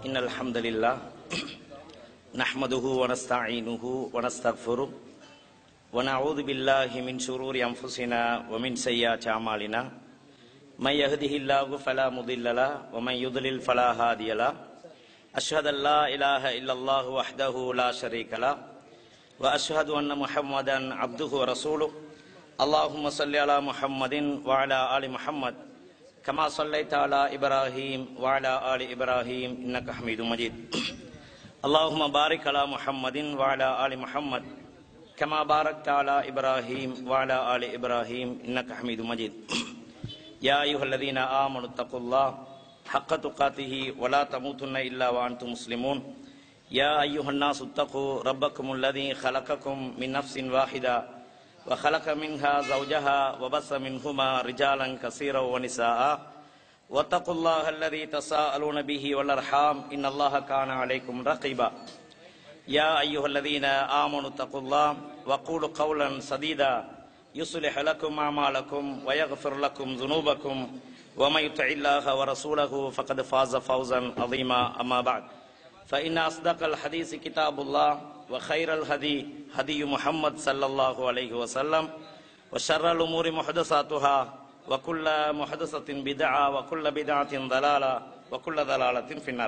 إن الحمد لله نحمده ونستعينه ونستغفره ونعوذ بالله من شرور أنفسنا ومن سيئات أعمالنا من يهده الله فلا مضل له ومن يضلل فلا هادي له أشهد أن لا إله إلا الله وحده لا شريك له وأشهد أن محمدا عبده ورسوله اللهم صل على محمد وعلى آل محمد كما صليت على إبراهيم وعلى آل إبراهيم إنك حميد مجيد اللهم بارك على محمد وعلى آل محمد كما باركت على إبراهيم وعلى آل إبراهيم إنك حميد مجيد يا أيها الذين آمنوا اتقوا الله حق تقاته ولا تموتن إلا وأنتم مسلمون يا أيها الناس اتقوا ربكم الذي خلقكم من نفس واحدة وخلق منها زوجها وبث منهما رجالا كثيرا ونساء واتقوا الله الذي تساءلون به والأرحام إن الله كان عليكم رقيبا يا أيها الذين آمنوا اتقوا الله وقولوا قولا سديدا يصلح لكم أعمالكم ويغفر لكم ذنوبكم ومن يطع الله ورسوله فقد فاز فوزا عظيما أما بعد فإن أصدق الحديث كتاب الله وخير الهدي هدي محمد صلى الله عليه وسلم وشر الأمور محدثاتها وكل محدثة بدعة وكل بدعة ضلالة وكل ضلالة في النار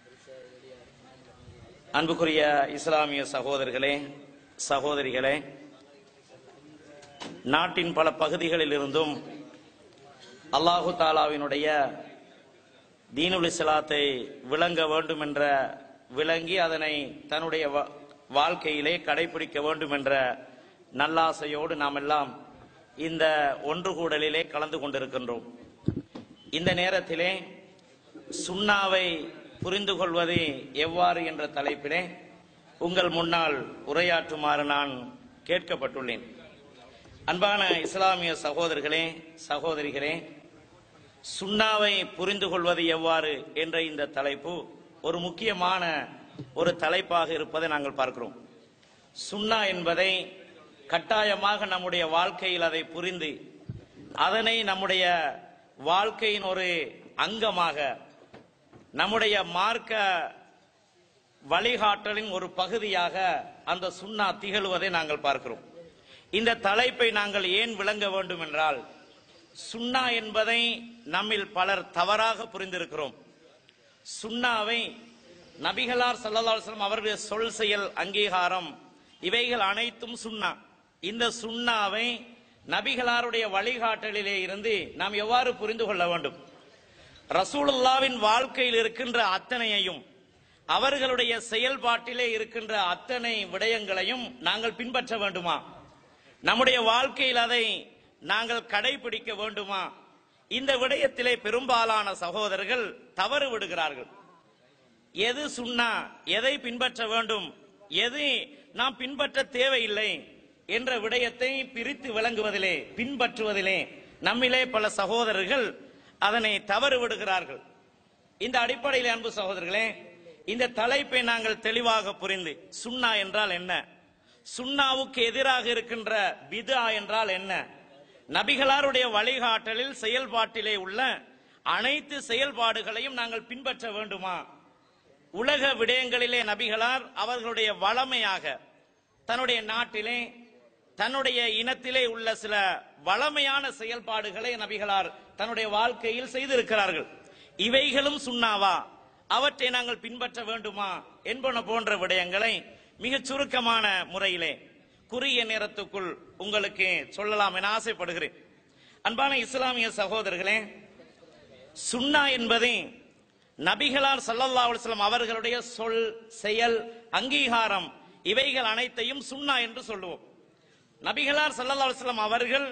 அன்புக்குரிய இஸ்லாமிய சகோதரர்களே சகோதரிகளே நாட்டின் பல பகுதிகளில் இருந்தும் அல்லாஹு தாலாவினுடைய தீனுல் இஸ்லாத்தை விளங்க வேண்டும் என்ற விளங்கி அதனை தன்னுடைய வா- வாழ்க்கையிலே கடைபிடிக்க வேண்டும் என்ற நல்லாசையோடு நாம் எல்லாம் இந்த ஒன்று கூடலிலே கலந்து கொண்டிருக்கின்றோம் இந்த நேரத்திலே சுண்ணாவை புரிந்து கொள்வது எவ்வாறு என்ற தலைப்பிலே உங்கள் முன்னால் உரையாற்றுமாறு நான் கேட்கப்பட்டுள்ளேன் அன்பான இஸ்லாமிய சகோதரர்களே சகோதரிகளே சுண்ணாவை புரிந்து கொள்வது எவ்வாறு என்ற இந்த தலைப்பு ஒரு முக்கியமான ஒரு தலைப்பாக இருப்பதை நாங்கள் பார்க்கிறோம் சுண்ணா என்பதை கட்டாயமாக நம்முடைய வாழ்க்கையில் அதை புரிந்து அதனை நம்முடைய வாழ்க்கையின் ஒரு அங்கமாக நம்முடைய மார்க்க வழிகாட்டலின் ஒரு பகுதியாக அந்த சுண்ணா திகழ்வதை நாங்கள் பார்க்கிறோம் இந்த தலைப்பை நாங்கள் ஏன் விளங்க வேண்டும் என்றால் சுண்ணா என்பதை நம்மில் பலர் தவறாக புரிந்திருக்கிறோம் சுண்ணாவை நபிகளார் ஸல்லல்லாஹு அலைஹி வஸல்லம் அவருடைய சொல் செயல் அங்கீகாரம் இவைகள் அனைத்தும் சுண்ணா இந்த சுண்ணாவை நபிகளாருடைய வழிகாட்டலிலே இருந்து நாம் எவ்வாறு புரிந்து கொள்ள வேண்டும் ரசூலுல்லாவின் வாழ்க்கையில் இருக்கின்ற அத்தனையையும் அவர்களுடைய செயல்பாட்டிலே இருக்கின்ற அத்தனை விடயங்களையும் நாங்கள் பின்பற்ற வேண்டுமா நம்முடைய வாழ்க்கையில் அதை நாங்கள் கடைபிடிக்க வேண்டுமா இந்த விடயத்திலே பெரும்பாலான சகோதரர்கள் தவறு விடுகிறார்கள் எது சுண்ணா எதை பின்பற்ற வேண்டும் எது நாம் பின்பற்ற தேவையில்லை என்ற விடயத்தை பிரித்து விளங்குவதிலே பின்பற்றுவதிலே நம்மிலே பல சகோதரர்கள் அதனை தவறு விடுகிறார்கள் இந்த அடிப்படையில் அன்பு சகோதரர்களே இந்த தலைப்பை நாங்கள் தெளிவாக புரிந்து சுண்ணா என்றால் என்ன சுண்ணாவுக்கு எதிராக இருக்கின்ற பிதா என்றால் என்ன நபிகளாருடைய வழிகாட்டலில் செயல்பாட்டிலே உள்ள அனைத்து செயல்பாடுகளையும் நாங்கள் பின்பற்ற வேண்டுமா உலக விடயங்களிலே நபிகளார் அவர்களுடைய வளமையாக தன்னுடைய நாட்டிலே தன்னுடைய இனத்திலே உள்ள சில வளமையான செயல்பாடுகளை நபிகளார் தன்னுடைய வாழ்க்கையில் செய்திருக்கிறார்கள் இவைகளும் சுண்ணாவா அவற்றை நாங்கள் பின்பற்ற வேண்டுமா என்பன போன்ற விடயங்களை மிகச் சுருக்கமான முறையிலே குறுகிய நேரத்துக்குள் உங்களுக்கு சொல்லலாம் என ஆசைப்படுகிறேன் அன்பான இஸ்லாமிய சகோதரர்களே சுன்னா என்பது நபிகளார் ஸல்லல்லாஹு அலைஹி வஸல்லம் அவர்களுடைய சொல் செயல் அங்கீகாரம் இவைகள் அனைத்தையும் சுன்னா என்று சொல்லுவோம் நபிகளார் ஸல்லல்லாஹு அலைஹி வஸல்லம் அவர்கள்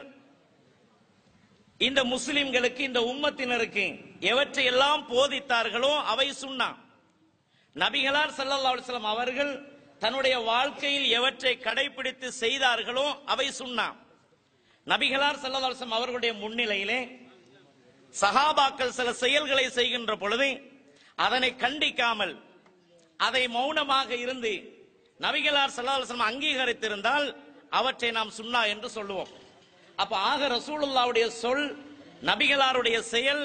இந்த முஸ்லிம்களுக்கு இந்த உம்மத்தினருக்கு எவற்றையெல்லாம் போதித்தார்களோ அவை சுன்னா நபிகளார் ஸல்லல்லாஹு அலைஹி வஸல்லம் அவர்கள் தன்னுடைய வாழ்க்கையில் எவற்றை கடைபிடித்து செய்தார்களோ அவை சுன்னா நபிகளார் ஸல்லல்லாஹு அலைஹி வஸல்லம் அவர்களுடைய முன்னிலையிலே சஹாபாக்கள் சில செயல்களை செய்கின்ற பொழுது அதனை கண்டிக்காமல் அதை மௌனமாக இருந்து நபிகளார் ஸல்லல்லாஹு அலைஹி வஸல்லம் அங்கீகரித்திருந்தால் அவற்றை நாம் சுன்னா என்று சொல்லுவோம் அப்ப ஆக ரசூலுல்லாவுடைய சொல் நபிகளாருடைய செயல்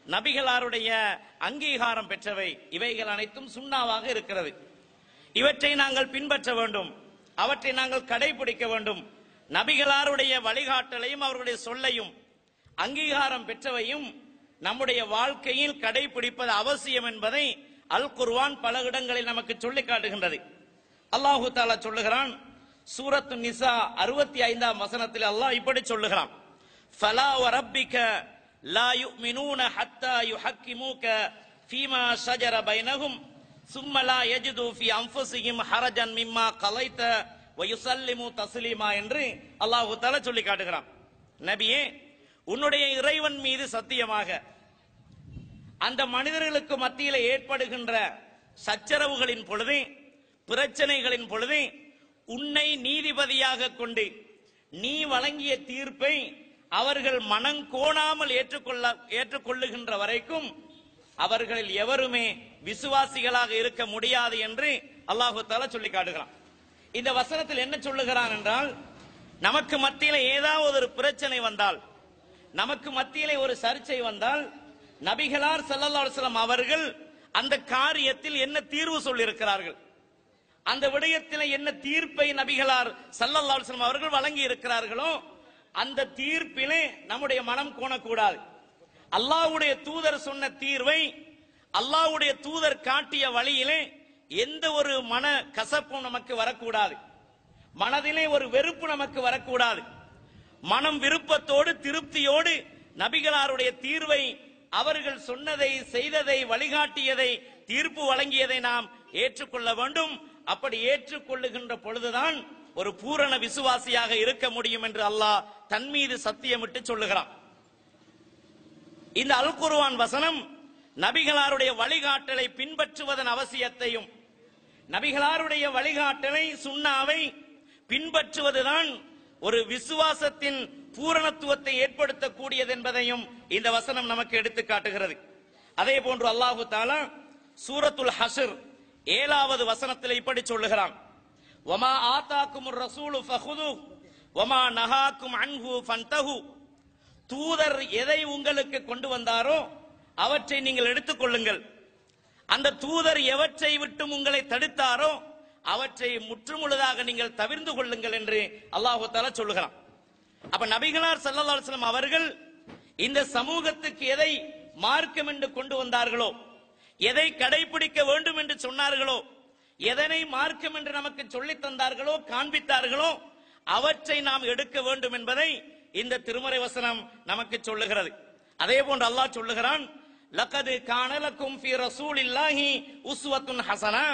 நபிகளாருடைய அங்கீகாரம் பெற்றவை இவைகள் அனைத்தும் சுண்ணாவாக இருக்கிறது இவற்றை நாங்கள் பின்பற்ற வேண்டும் அவற்றை நாங்கள் கடைபிடிக்க வேண்டும் நபிகளாருடைய வழிகாட்டலையும் அவர்களுடைய சொல்லையும் அங்கீகாரம் பெற்றவையும் நம்முடைய வாழ்க்கையில் கடைபிடிப்பது அவசியம் என்பதை அல் குர்ஆன் பல இடங்களில் நமக்கு சொல்லி காட்டுகின்றது அல்லாஹு தாலா சொல்லுகிறான் சூரத்து நிசா அறுபத்தி ஐந்தாம் வசனத்தில் அல்லாஹ் இப்படி சொல்லுகிறான் ஃபலா வரப்பிக்க லா யுமினூன ஹத்தா யுஹக்கிமூக ஃபீமா ஷஜர பைனஹும் ثم لا يجدوا في انفسهم حرجا مما قضيت ويسلموا تسليما என்று அல்லாஹ் தஆலா சொல்லி காட்டுகிறான் நபியே உன்னுடைய இறைவன் மீது சத்தியமாக அந்த மனிதர்களுக்கு மத்தியில் ஏற்படுகின்ற சச்சரவுகளின் பொழுது பிரச்சனைகளின் பொழுது உன்னை நீதிபதியாக கொண்டு நீ வழங்கிய தீர்ப்பை அவர்கள் மனம் கோணாமல் ஏற்றுக்கொள்ள ஏற்றுக்கொள்ளுகின்ற வரைக்கும் அவர்களில் எவருமே விசுவாசிகளாக இருக்க முடியாது என்று அல்லாஹு தாலா சொல்லி காட்டுகிறான் இந்த வசனத்தில் என்ன சொல்லுகிறான் என்றால் நமக்கு மத்தியில ஏதாவது ஒரு பிரச்சனை வந்தால் நமக்கு மத்தியிலே ஒரு சர்ச்சை வந்தால் நபிகளார் ஸல்லல்லாஹு அலைஹி வஸல்லம் அவர்கள் அந்த காரியத்தில் என்ன தீர்வு சொல்லியிருக்கிறார்கள் அந்த விடயத்தில் என்ன தீர்ப்பை நபிகளார் ஸல்லல்லாஹு அலைஹி வஸல்லம் அவர்கள் வழங்கி இருக்கிறார்களோ அந்த தீர்ப்பிலே நம்முடைய மனம் கோணக்கூடாது அல்லாஹ்வுடைய தூதர் சொன்ன தீர்வை அல்லாஹ்வுடைய தூதர் காட்டிய வழியிலே எந்த ஒரு மன கசப்பும் நமக்கு வரக்கூடாது மனதிலே ஒரு வெறுப்பு நமக்கு வரக்கூடாது மனம் விருப்பத்தோடு திருப்தியோடு நபிகளாருடைய தீர்வை அவர்கள் சொன்னதை செய்ததை வழிகாட்டியதை தீர்ப்பு வழங்கியதை நாம் ஏற்றுக்கொள்ள வேண்டும் அப்படி ஏற்றுக்கொள்ளுகின்ற பொழுதுதான் ஒரு பூரண விசுவாசியாக இருக்க முடியும் என்று அல்லாஹ் தன் மீது சத்தியமிட்டு சொல்லுகிறான் இந்த அல் குர்ஆன் வசனம் நபிகளாருடைய வழிகாட்டலை பின்பற்றுவதன் அவசியத்தையும் நபிகளாருடைய வழிகாட்டலை சுண்ணாவை பின்பற்றுவதுதான் ஒரு விசுவாசத்தின் பூரணத்துவத்தை ஏற்படுத்தக்கூடியது என்பதையும் இந்த வசனம் நமக்கு எடுத்து காட்டுகிறது அதே போன்று அல்லாஹு தாலா சூரத்துல் ஹஷர் ஏழாவது வசனத்தில் இப்படி சொல்லுகிறான் வமா ஆத்தாக்கும் ரசூலு ஃபஹுது வமா நஹாக்கும் அன்ஹு ஃபன்தஹு தூதர் எதை உங்களுக்கு கொண்டு வந்தாரோ அவற்றை நீங்கள் எடுத்துக்கொள்ளுங்கள் அந்த தூதர் எவற்றை விட்டும் உங்களை தடுத்தாரோ அவற்றை முற்றுமுழுதாக நீங்கள் தவிர்ந்து கொள்ளுங்கள் என்று அல்லாஹு தாலா சொல்லுகிறான் அப்ப நபிகளார் ஸல்லல்லாஹு அலைஹி வஸல்லம் அவர்கள் இந்த சமூகத்துக்கு எதை மார்க்கம் என்று கொண்டு வந்தார்களோ எதை கடைபிடிக்க வேண்டும் என்று சொன்னார்களோ எதனை மார்க்கம் என்று நமக்கு சொல்லித் தந்தார்களோ காண்பித்தார்களோ அவற்றை நாம் எடுக்க வேண்டும் என்பதை இந்த திருமறை வசனம் நமக்கு சொல்லுகிறது அதே போன்று அல்லாஹ் சொல்லுகிறான் லக்கது காணலக்கும் ஃபி ரசூலில்லாஹி உஸ்வத்துன் ஹசனா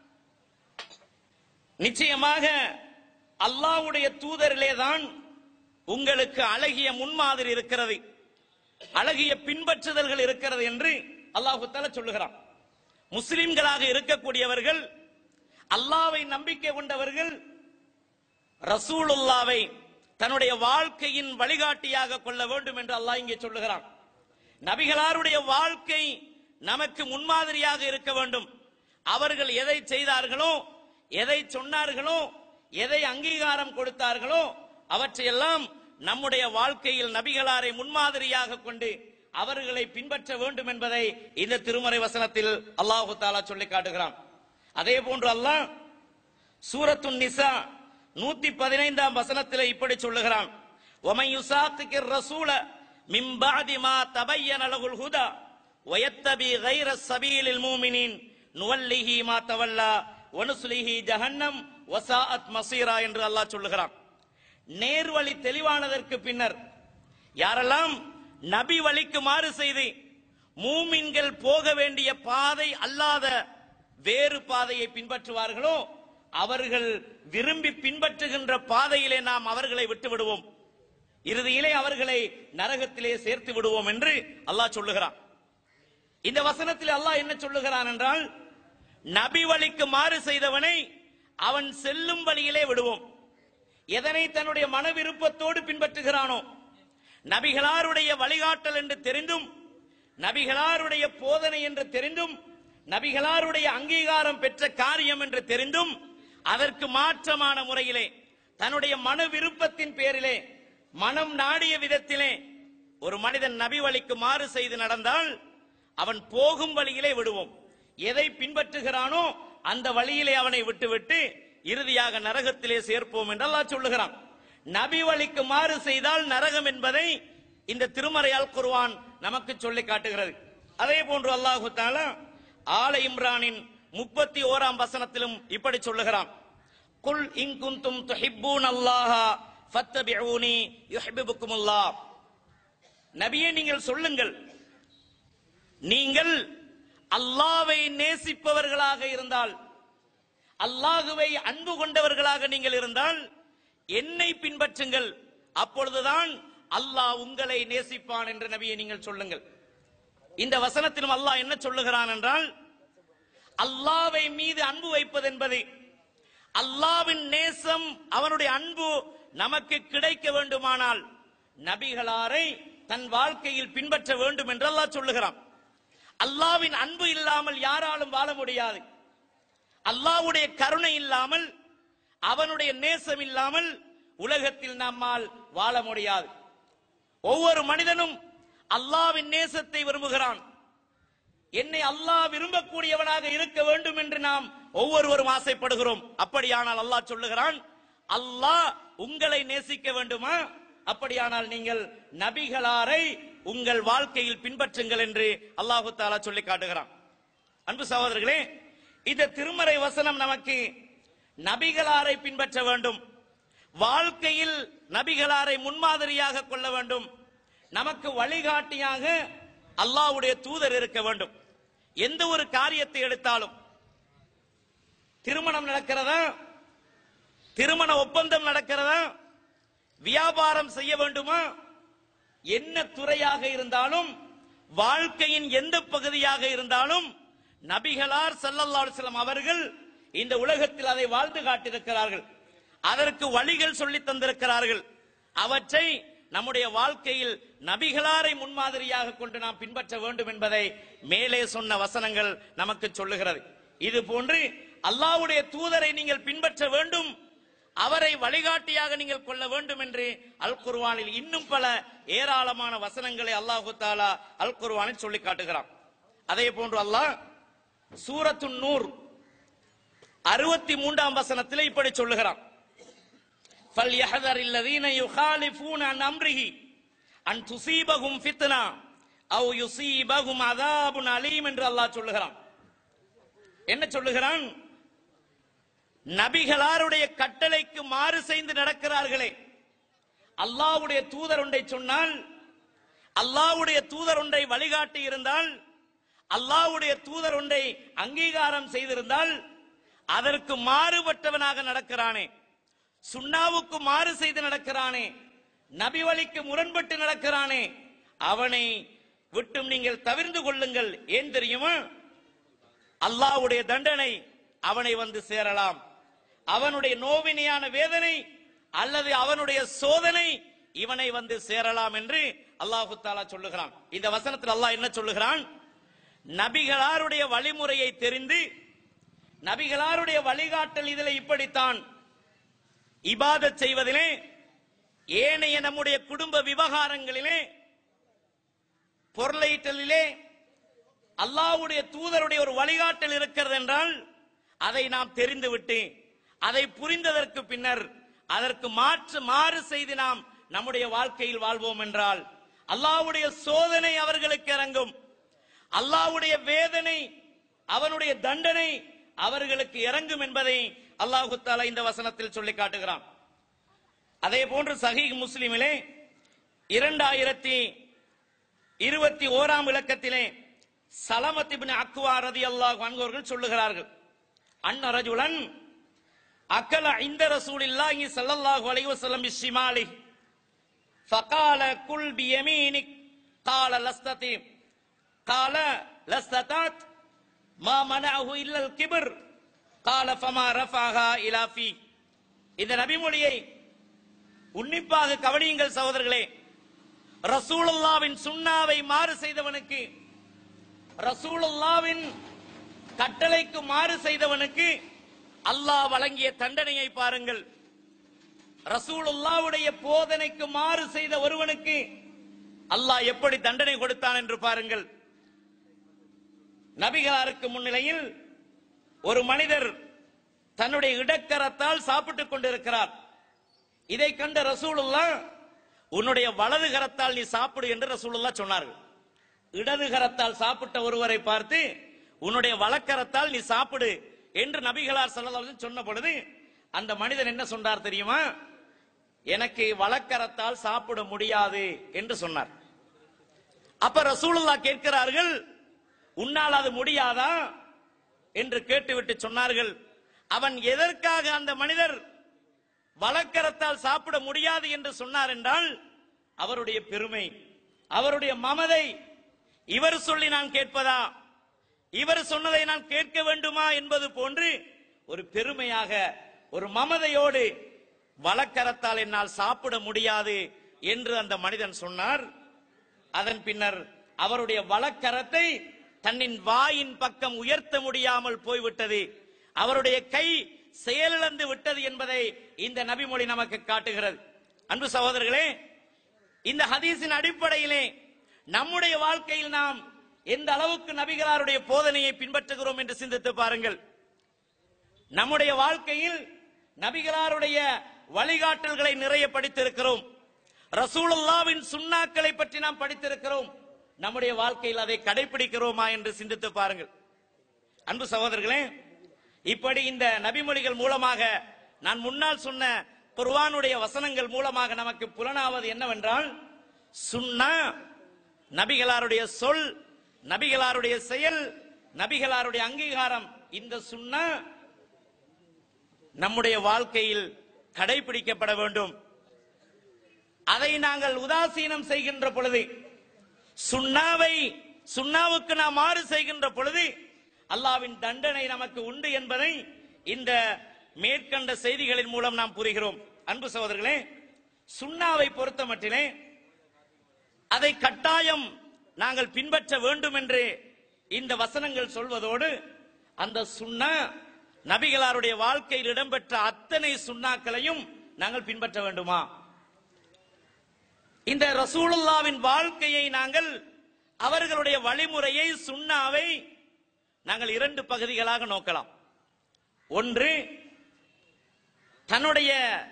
நிச்சயமாக அல்லாஹ்வுடைய தூதரிலே தான் உங்களுக்கு அழகிய முன்மாதிரி இருக்கிறது அழகிய பின்பற்றுதல்கள் இருக்கிறது என்று அல்லாஹு தஆலா சொல்லுகிறான் முஸ்லிம்களாக இருக்கக்கூடியவர்கள் அல்லாவை நம்பிக்கை கொண்டவர்கள் ரசூலுல்லாவை தன்னுடைய வாழ்க்கையின் வழிகாட்டியாக கொள்ள வேண்டும் என்று அல்லாஹ் இங்கே சொல்லுகிறான் நபிகளாருடைய வாழ்க்கை நமக்கு முன்மாதிரியாக இருக்க வேண்டும் அவர்கள் எதை செய்தார்களோ எதை சொன்னார்களோ எதை அங்கீகாரம் கொடுத்தார்களோ அவற்றையெல்லாம் நம்முடைய வாழ்க்கையில் நபிகளாரை முன்மாதிரியாக கொண்டு அவர்களை பின்பற்ற வேண்டும் என்பதை இந்த திருமறை வசனத்தில் அல்லாஹு தாலா சொல்லி காட்டுகிறான் அதே போன்று அல்லாஹ் சூரத்துன் நிசா நூத்தி பதினைந்தாம் வசனத்தில் இப்படி சொல்லுகிறான் ஒமை யுசாத்துக்கிர் ரசூல மின் பாதி மா தபையன லகுல் ஹுதா வயத்தபி கைர சபீலில் மூமினின் நுவல்லிஹி மா தவல்லா வனுசுலிஹி ஜஹன்னம் வசாஅத் மசீரா என்று அல்லாஹ் சொல்லுகிறான் நேர்வழி தெளிவானதற்கு பின்னர் யாரெல்லாம் நபி வழிக்கு மாறு செய்து மூமின்கள் போக வேண்டிய பாதை அல்லாத வேறு பாதையை பின்பற்றுவார்களோ அவர்கள் விரும்பி பின்பற்றுகின்ற பாதையிலே நாம் அவர்களை விட்டு விடுவோம் இறுதியிலே அவர்களை நரகத்திலே சேர்த்து விடுவோம் என்று அல்லாஹ் சொல்லுகிறான் இந்த வசனத்தில் அல்லாஹ் என்ன சொல்லுகிறான் என்றால் நபி வழிக்கு மாறு செய்தவனை அவன் செல்லும் வழியிலே விடுவோம் எதனை தன்னுடைய மன விருப்பத்தோடு பின்பற்றுகிறானோ நபிகளாருடைய வழிகாட்டல் என்று தெரிந்தும் நபிகளாருடைய போதனை என்று தெரிந்தும் நபிகளாருடைய அங்கீகாரம் பெற்ற காரியம் என்று தெரிந்தும் அதற்கு மாற்றமான முறையிலே தன்னுடைய மன விருப்பத்தின் பேரிலே மனம் நாடிய விதத்திலே ஒரு மனிதன் நபி வழிக்கு மாறு செய்து நடந்தால் அவன் போகும் வழியிலே விடுவோம் எதை பின்பற்றுகிறானோ அந்த வழியிலே அவனை விட்டுவிட்டு இறுதியாக நரகத்திலே சேர்ப்போம் என்று அல்லாஹ் சொல்லுகிறான் நபி வழிக்கு மாறு செய்தால் நரகம் என்பதை இந்த திருமறையால் குர்ஆன் நமக்கு சொல்லி காட்டுகிறது அதே போன்று அல்லாஹு தாலா ஆல இம்ரானின் முப்பத்தி ஓராம் வசனத்திலும் இப்படி சொல்லுகிறான் குல் இன் குந்தும் துஹிப்பூன் அல்லாஹ ஃபத்தபிஊனி யுஹிப்புக்குமுல்லாஹ் நபியே நீங்கள் சொல்லுங்கள் நீங்கள் அல்லாவை நேசிப்பவர்களாக இருந்தால் அல்லாஹுவை அன்பு கொண்டவர்களாக நீங்கள் இருந்தால் என்னை பின்பற்றுங்கள் அப்பொழுதுதான் அல்லாஹ் உங்களை நேசிப்பான் என்று நபியை நீங்கள் சொல்லுங்கள் இந்த வசனத்திலும் அல்லாஹ் என்ன சொல்லுகிறான் என்றால் அல்லாவை மீது அன்பு வைப்பது என்பது அல்லாவின் நேசம் அவனுடைய அன்பு நமக்கு கிடைக்க வேண்டுமானால் நபிகளாரை தன் வாழ்க்கையில் பின்பற்ற வேண்டும் என்று அல்லாஹ் சொல்லுகிறான் அல்லாவின் அன்பு இல்லாமல் யாராலும் வாழ முடியாது அல்லாஹ்வுடைய கருணை இல்லாமல் அவனுடைய நேசம் இல்லாமல் உலகத்தில் நம்மால் வாழ முடியாது ஒவ்வொரு மனிதனும் அல்லாவின் நேசத்தை விரும்புகிறான் என்னை அல்லாஹ் விரும்பக்கூடியவனாக இருக்க வேண்டும் என்று நாம் ஒவ்வொருவரும் ஆசைப்படுகிறோம் அப்படியானால் அல்லாஹ் சொல்லுகிறான் அல்லாஹ் உங்களை நேசிக்க வேண்டுமா அப்படியானால் நீங்கள் நபிகளாரை உங்கள் வாழ்க்கையில் பின்பற்றுங்கள் என்று அல்லாஹு தாலா சொல்லி காட்டுகிறான் அன்பு சகோதரர்களே இந்த திருமறை வசனம் நமக்கு நபிகளாரை பின்பற்ற வேண்டும் வாழ்க்கையில் நபிகளாரை முன்மாதிரியாக கொள்ள வேண்டும் நமக்கு வழிகாட்டியாக அல்லாஹ்வுடைய தூதர் இருக்க வேண்டும் எந்த ஒரு காரியத்தை எடுத்தாலும் திருமணம் நடக்கிறதா திருமண ஒப்பந்தம் நடக்கிறதா வியாபாரம் செய்ய வேண்டுமா என்ன துறையாக இருந்தாலும் வாழ்க்கையின் எந்த பகுதியாக இருந்தாலும் நபிகளார் ஸல்லல்லாஹு அலைஹி வஸல்லம் அவர்கள் இந்த உலகத்தில் அதை வாழ்ந்து காட்டியிருக்கிறார்கள் அதற்கு வழிகள் சொல்லி தந்திருக்கிறார்கள் அவற்றை நம்முடைய வாழ்க்கையில் நபிகளாரை முன்மாதிரியாக கொண்டு நாம் பின்பற்ற வேண்டும் என்பதை மேலே சொன்ன வசனங்கள் நமக்கு சொல்லுகிறது இது போன்று அல்லாஹ்வுடைய தூதரை நீங்கள் பின்பற்ற வேண்டும் அவரை வழிகாட்டியாக நீங்கள் கொள்ள வேண்டும் என்று அல் குர்ஆனில் இன்னும் பல ஏராளமான வசனங்களை அல்லாஹு தாலா அல் குர்ஆனில் சொல்லி காட்டுகிறான் அதே போன்று அல்லாஹ் சூரத்து நூர் அறுபத்தி மூன்றாம் வசனத்தில் இப்படி சொல்லுகிறான் فَلْيَحْذَرِ الَّذِينَ يُخَالِفُونَ عَنْ أَمْرِهِ أَنْ تُصِيبَهُمْ فِتْنَةٌ أَوْ يُصِيبَهُمْ عَذَابٌ أَلِيمٌ என்று அல்லாஹ் சொல்லுகிறான் என்ன சொல்லுகிறான் நபிகளாருடைய கட்டளைக்கு மாறு செய்து நடக்கிறார்களே அல்லாஹ்வுடைய தூதர் ஒன்றை சொன்னால் அல்லாஹ்வுடைய தூதர் ஒன்றை வழிகாட்டி இருந்தால் அல்லாஹ்வுடைய தூதர் ஒன்றை அங்கீகாரம் செய்திருந்தால் அதற்கு மாறுபட்டவனாக நடக்கிறானே சுண்ணாவுக்கு மாறு செய்து நடக்கிறானே நபி வழிக்கு முரண்பட்டு நடக்கிறானே அவனை விட்டும் நீங்கள் தவிர்ந்து கொள்ளுங்கள் ஏன் தெரியுமா அல்லாஹ்வுடைய தண்டனை அவனை வந்து சேரலாம் அவனுடைய நோவினையான வேதனை அல்லது அவனுடைய சோதனை இவனை வந்து சேரலாம் என்று அல்லாஹு தாலா சொல்லுகிறான் இந்த வசனத்தில் அல்லாஹ் என்ன சொல்லுகிறான் நபிகளாருடைய வழிமுறையை தெரிந்து நபிகளாருடைய வழிகாட்டல் இதில் இப்படித்தான் இபாதத் செய்வதிலே ஏனைய நம்முடைய குடும்ப விவகாரங்களிலே பொருளையிட்டலிலே அல்லாஹ்வுடைய தூதருடைய ஒரு வழிகாட்டல் இருக்கிறது என்றால் அதை நாம் தெரிந்துவிட்டு அதை புரிந்ததற்கு பின்னர் அதற்கு மாற்று மாறு செய்து நாம் நம்முடைய வாழ்க்கையில் வாழ்வோம் என்றால் அல்லாஹ்வுடைய சோதனை அவர்களுக்கு இறங்கும் அல்லாஹ்வுடைய வேதனை அவனுடைய தண்டனை அவர்களுக்கு இறங்கும் என்பதை அல்லாஹு தாலா இந்த வசனத்தில் சொல்லி காட்டுகிறான் அதே போன்று சஹீஹ் முஸ்லிமிலே இரண்டாயிரத்தி இருபத்தி ஓராம் இலக்கத்திலே சலமத் இப்னு அக்வா ரதியல்லாஹு அன்ஹு அவர்கள் சொல்லுகிறார்கள் அன்ன ரஜுலன் அக்கல இந்த ரசூலில்லாஹி ஸல்லல்லாஹு அலைஹி வஸல்லம் பிஷிமாலி فقال كل بيمينك قال لستطيع قال لستطعت ما منعه الا الكبر قال فما رفعها الى في இந்த நபிமொழியை உன்னிப்பாக கவனியுங்கள் சகோதரர்களே ரசூலுல்லாவின் சுண்ணாவை மாறு செய்தவனுக்கு ரசூலுல்லாவின் கட்டளைக்கு மாறு செய்தவனுக்கு அல்லாஹ் வழங்கிய தண்டனையை பாருங்கள் ரசூலுல்லாவுடைய போதனைக்கு மாறு செய்த ஒருவனுக்கு அல்லாஹ் எப்படி தண்டனை கொடுத்தான் என்று பாருங்கள் நபிகளாருக்கு முன்னிலையில் ஒரு மனிதர் தன்னுடைய இடக்கரத்தால் சாப்பிட்டுக் கொண்டிருக்கிறார் இதை கண்ட ரசூலுல்லா உன்னுடைய வலது கரத்தால் நீ சாப்பிடு என்று ரசூலுல்லா சொன்னார்கள் இடது கரத்தால் சாப்பிட்ட ஒருவரை பார்த்து உன்னுடைய வலக்கரத்தால் நீ சாப்பிடு என்று நபிகளார் ஸல்லல்லாஹு அலைஹி வஸல்லம் சொன்ன பொழுது அந்த மனிதன் என்ன சொன்னார் தெரியுமா எனக்கு வலக்கரத்தால் சாப்பிட முடியாது என்று சொன்னார் அப்ப ரசூலுல்லா கேட்கிறார்கள் உன்னால் அது முடியாதா என்று கேட்டுவிட்டு சொன்னார்கள் அவன் எதற்காக அந்த மனிதர் வலக்கரத்தால் சாப்பிட முடியாது என்று சொன்னார் என்றால் அவருடைய பெருமை அவருடைய மமதை இவர் சொல்லி நான் கேட்பதா இவர் சொன்னதை நான் கேட்க வேண்டுமா என்பது போன்று ஒரு பெருமையாக ஒரு மமதையோடு வலக்கரத்தால் என்னால் சாப்பிட முடியாது என்று அந்த மனிதன் சொன்னார் அதன் பின்னர் அவருடைய வலக்கரத்தை தன்னின் வாயின் பக்கம் உயர்த்த முடியாமல் போய்விட்டது அவருடைய கை செயலிழந்து விட்டது என்பதை இந்த நபிமொழி நமக்கு காட்டுகிறது அன்பு சகோதரர்களே இந்த ஹதீஸின் அடிப்படையிலே நம்முடைய வாழ்க்கையில் நாம் எந்த அளவுக்கு நபிகளாருடைய போதனையை பின்பற்றுகிறோம் என்று சிந்தித்து பாருங்கள் நம்முடைய வாழ்க்கையில் நபிகளாருடைய வழிகாட்டல்களை நிறைய படித்திருக்கிறோம் ரசூலுல்லாவின் சுண்ணாக்களை பற்றி நாம் படித்திருக்கிறோம் நம்முடைய வாழ்க்கையில் அதை கடைபிடிக்கிறோமா என்று சிந்தித்து பாருங்கள் அன்பு சகோதரர்களே இப்படி இந்த நபிமொழிகள் மூலமாக நான் முன்னால் சொன்ன குர்ஆனுடைய வசனங்கள் மூலமாக நமக்கு புலனாவது என்னவென்றால் சுன்னா நபிகளாருடைய சொல் நபிகளாருடைய செயல் நபிகளாருடைய அங்கீகாரம் இந்த சுன்னா நம்முடைய வாழ்க்கையில் கடைபிடிக்கப்பட வேண்டும் அதை நாங்கள் உதாசீனம் செய்கின்ற பொழுது சுண்ணாவை சுண்ணாவுக்கு நாம் மாறு செய்கின்ற பொழுது அல்லாவின் தண்டனை நமக்கு உண்டு என்பதை இந்த மேற்கண்ட செய்திகளின் மூலம் நாம் புரிகிறோம் அன்பு சகோதரர்களே சுண்ணாவை பொறுத்த மட்டிலே அதை கட்டாயம் நாங்கள் பின்பற்ற வேண்டும் என்று இந்த வசனங்கள் சொல்வதோடு அந்த சுண்ணா நபிகளாருடைய வாழ்க்கையில் இடம்பெற்ற அத்தனை சுண்ணாக்களையும் நாங்கள் பின்பற்ற வேண்டுமா இந்த ரசூலுல்லாவின் வாழ்க்கையை நாங்கள் அவர்களுடைய வழிமுறையை சுண்ணாவை நாங்கள் இரண்டு பகுதிகளாக நோக்கலாம் ஒன்று தன்னுடைய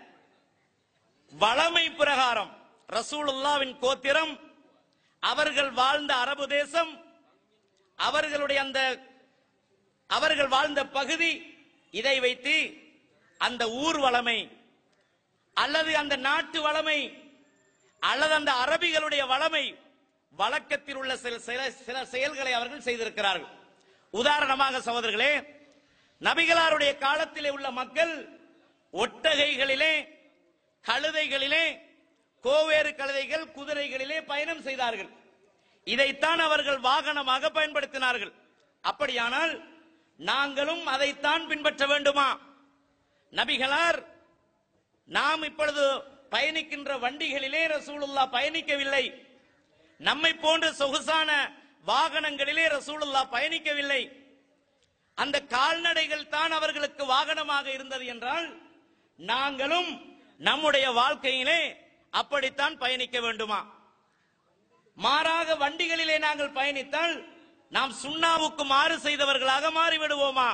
வளமை பிரகாரம் ரசூலுல்லாவின் கோத்திரம் அவர்கள் வாழ்ந்த அரபு தேசம் அவர்களுடைய அந்த அவர்கள் வாழ்ந்த பகுதி இதை வைத்து அந்த ஊர் வளமை அல்லது அந்த நாட்டு வளமை அல்லது அந்த அரபிகளுடைய வளமை வழக்கத்தில் உள்ள சில சில சில செயல்களை அவர்கள் செய்திருக்கிறார்கள் உதாரணமாக சகோதரர்களே நபிகளாருடைய காலத்திலே உள்ள மக்கள் ஒட்டகைகளிலே கழுதைகளிலே கோவேறு கழுதைகள் குதிரைகளிலே பயணம் செய்தார்கள் இதைத்தான் அவர்கள் வாகனமாக பயன்படுத்தினார்கள் அப்படியானால் நாங்களும் அதைத்தான் பின்பற்ற வேண்டுமா நபிகளார் நாம் இப்பொழுது பயணிக்கின்ற வண்டிகளிலே ரசூலுல்லா பயணிக்கவில்லை நம்மை போன்ற சொகுசான வாகனங்களிலே ரசூலுல்லா பயணிக்கவில்லை அந்த கால்நடைகள் தான் அவர்களுக்கு வாகனமாக இருந்தது என்றால் நாங்களும் நம்முடைய வாழ்க்கையிலே அப்படித்தான் பயணிக்க வேண்டுமா மாறாக வண்டிகளிலே நாங்கள் பயணித்தால் நாம் சுண்ணாவுக்கு மாறு செய்தவர்களாக மாறிவிடுவோமா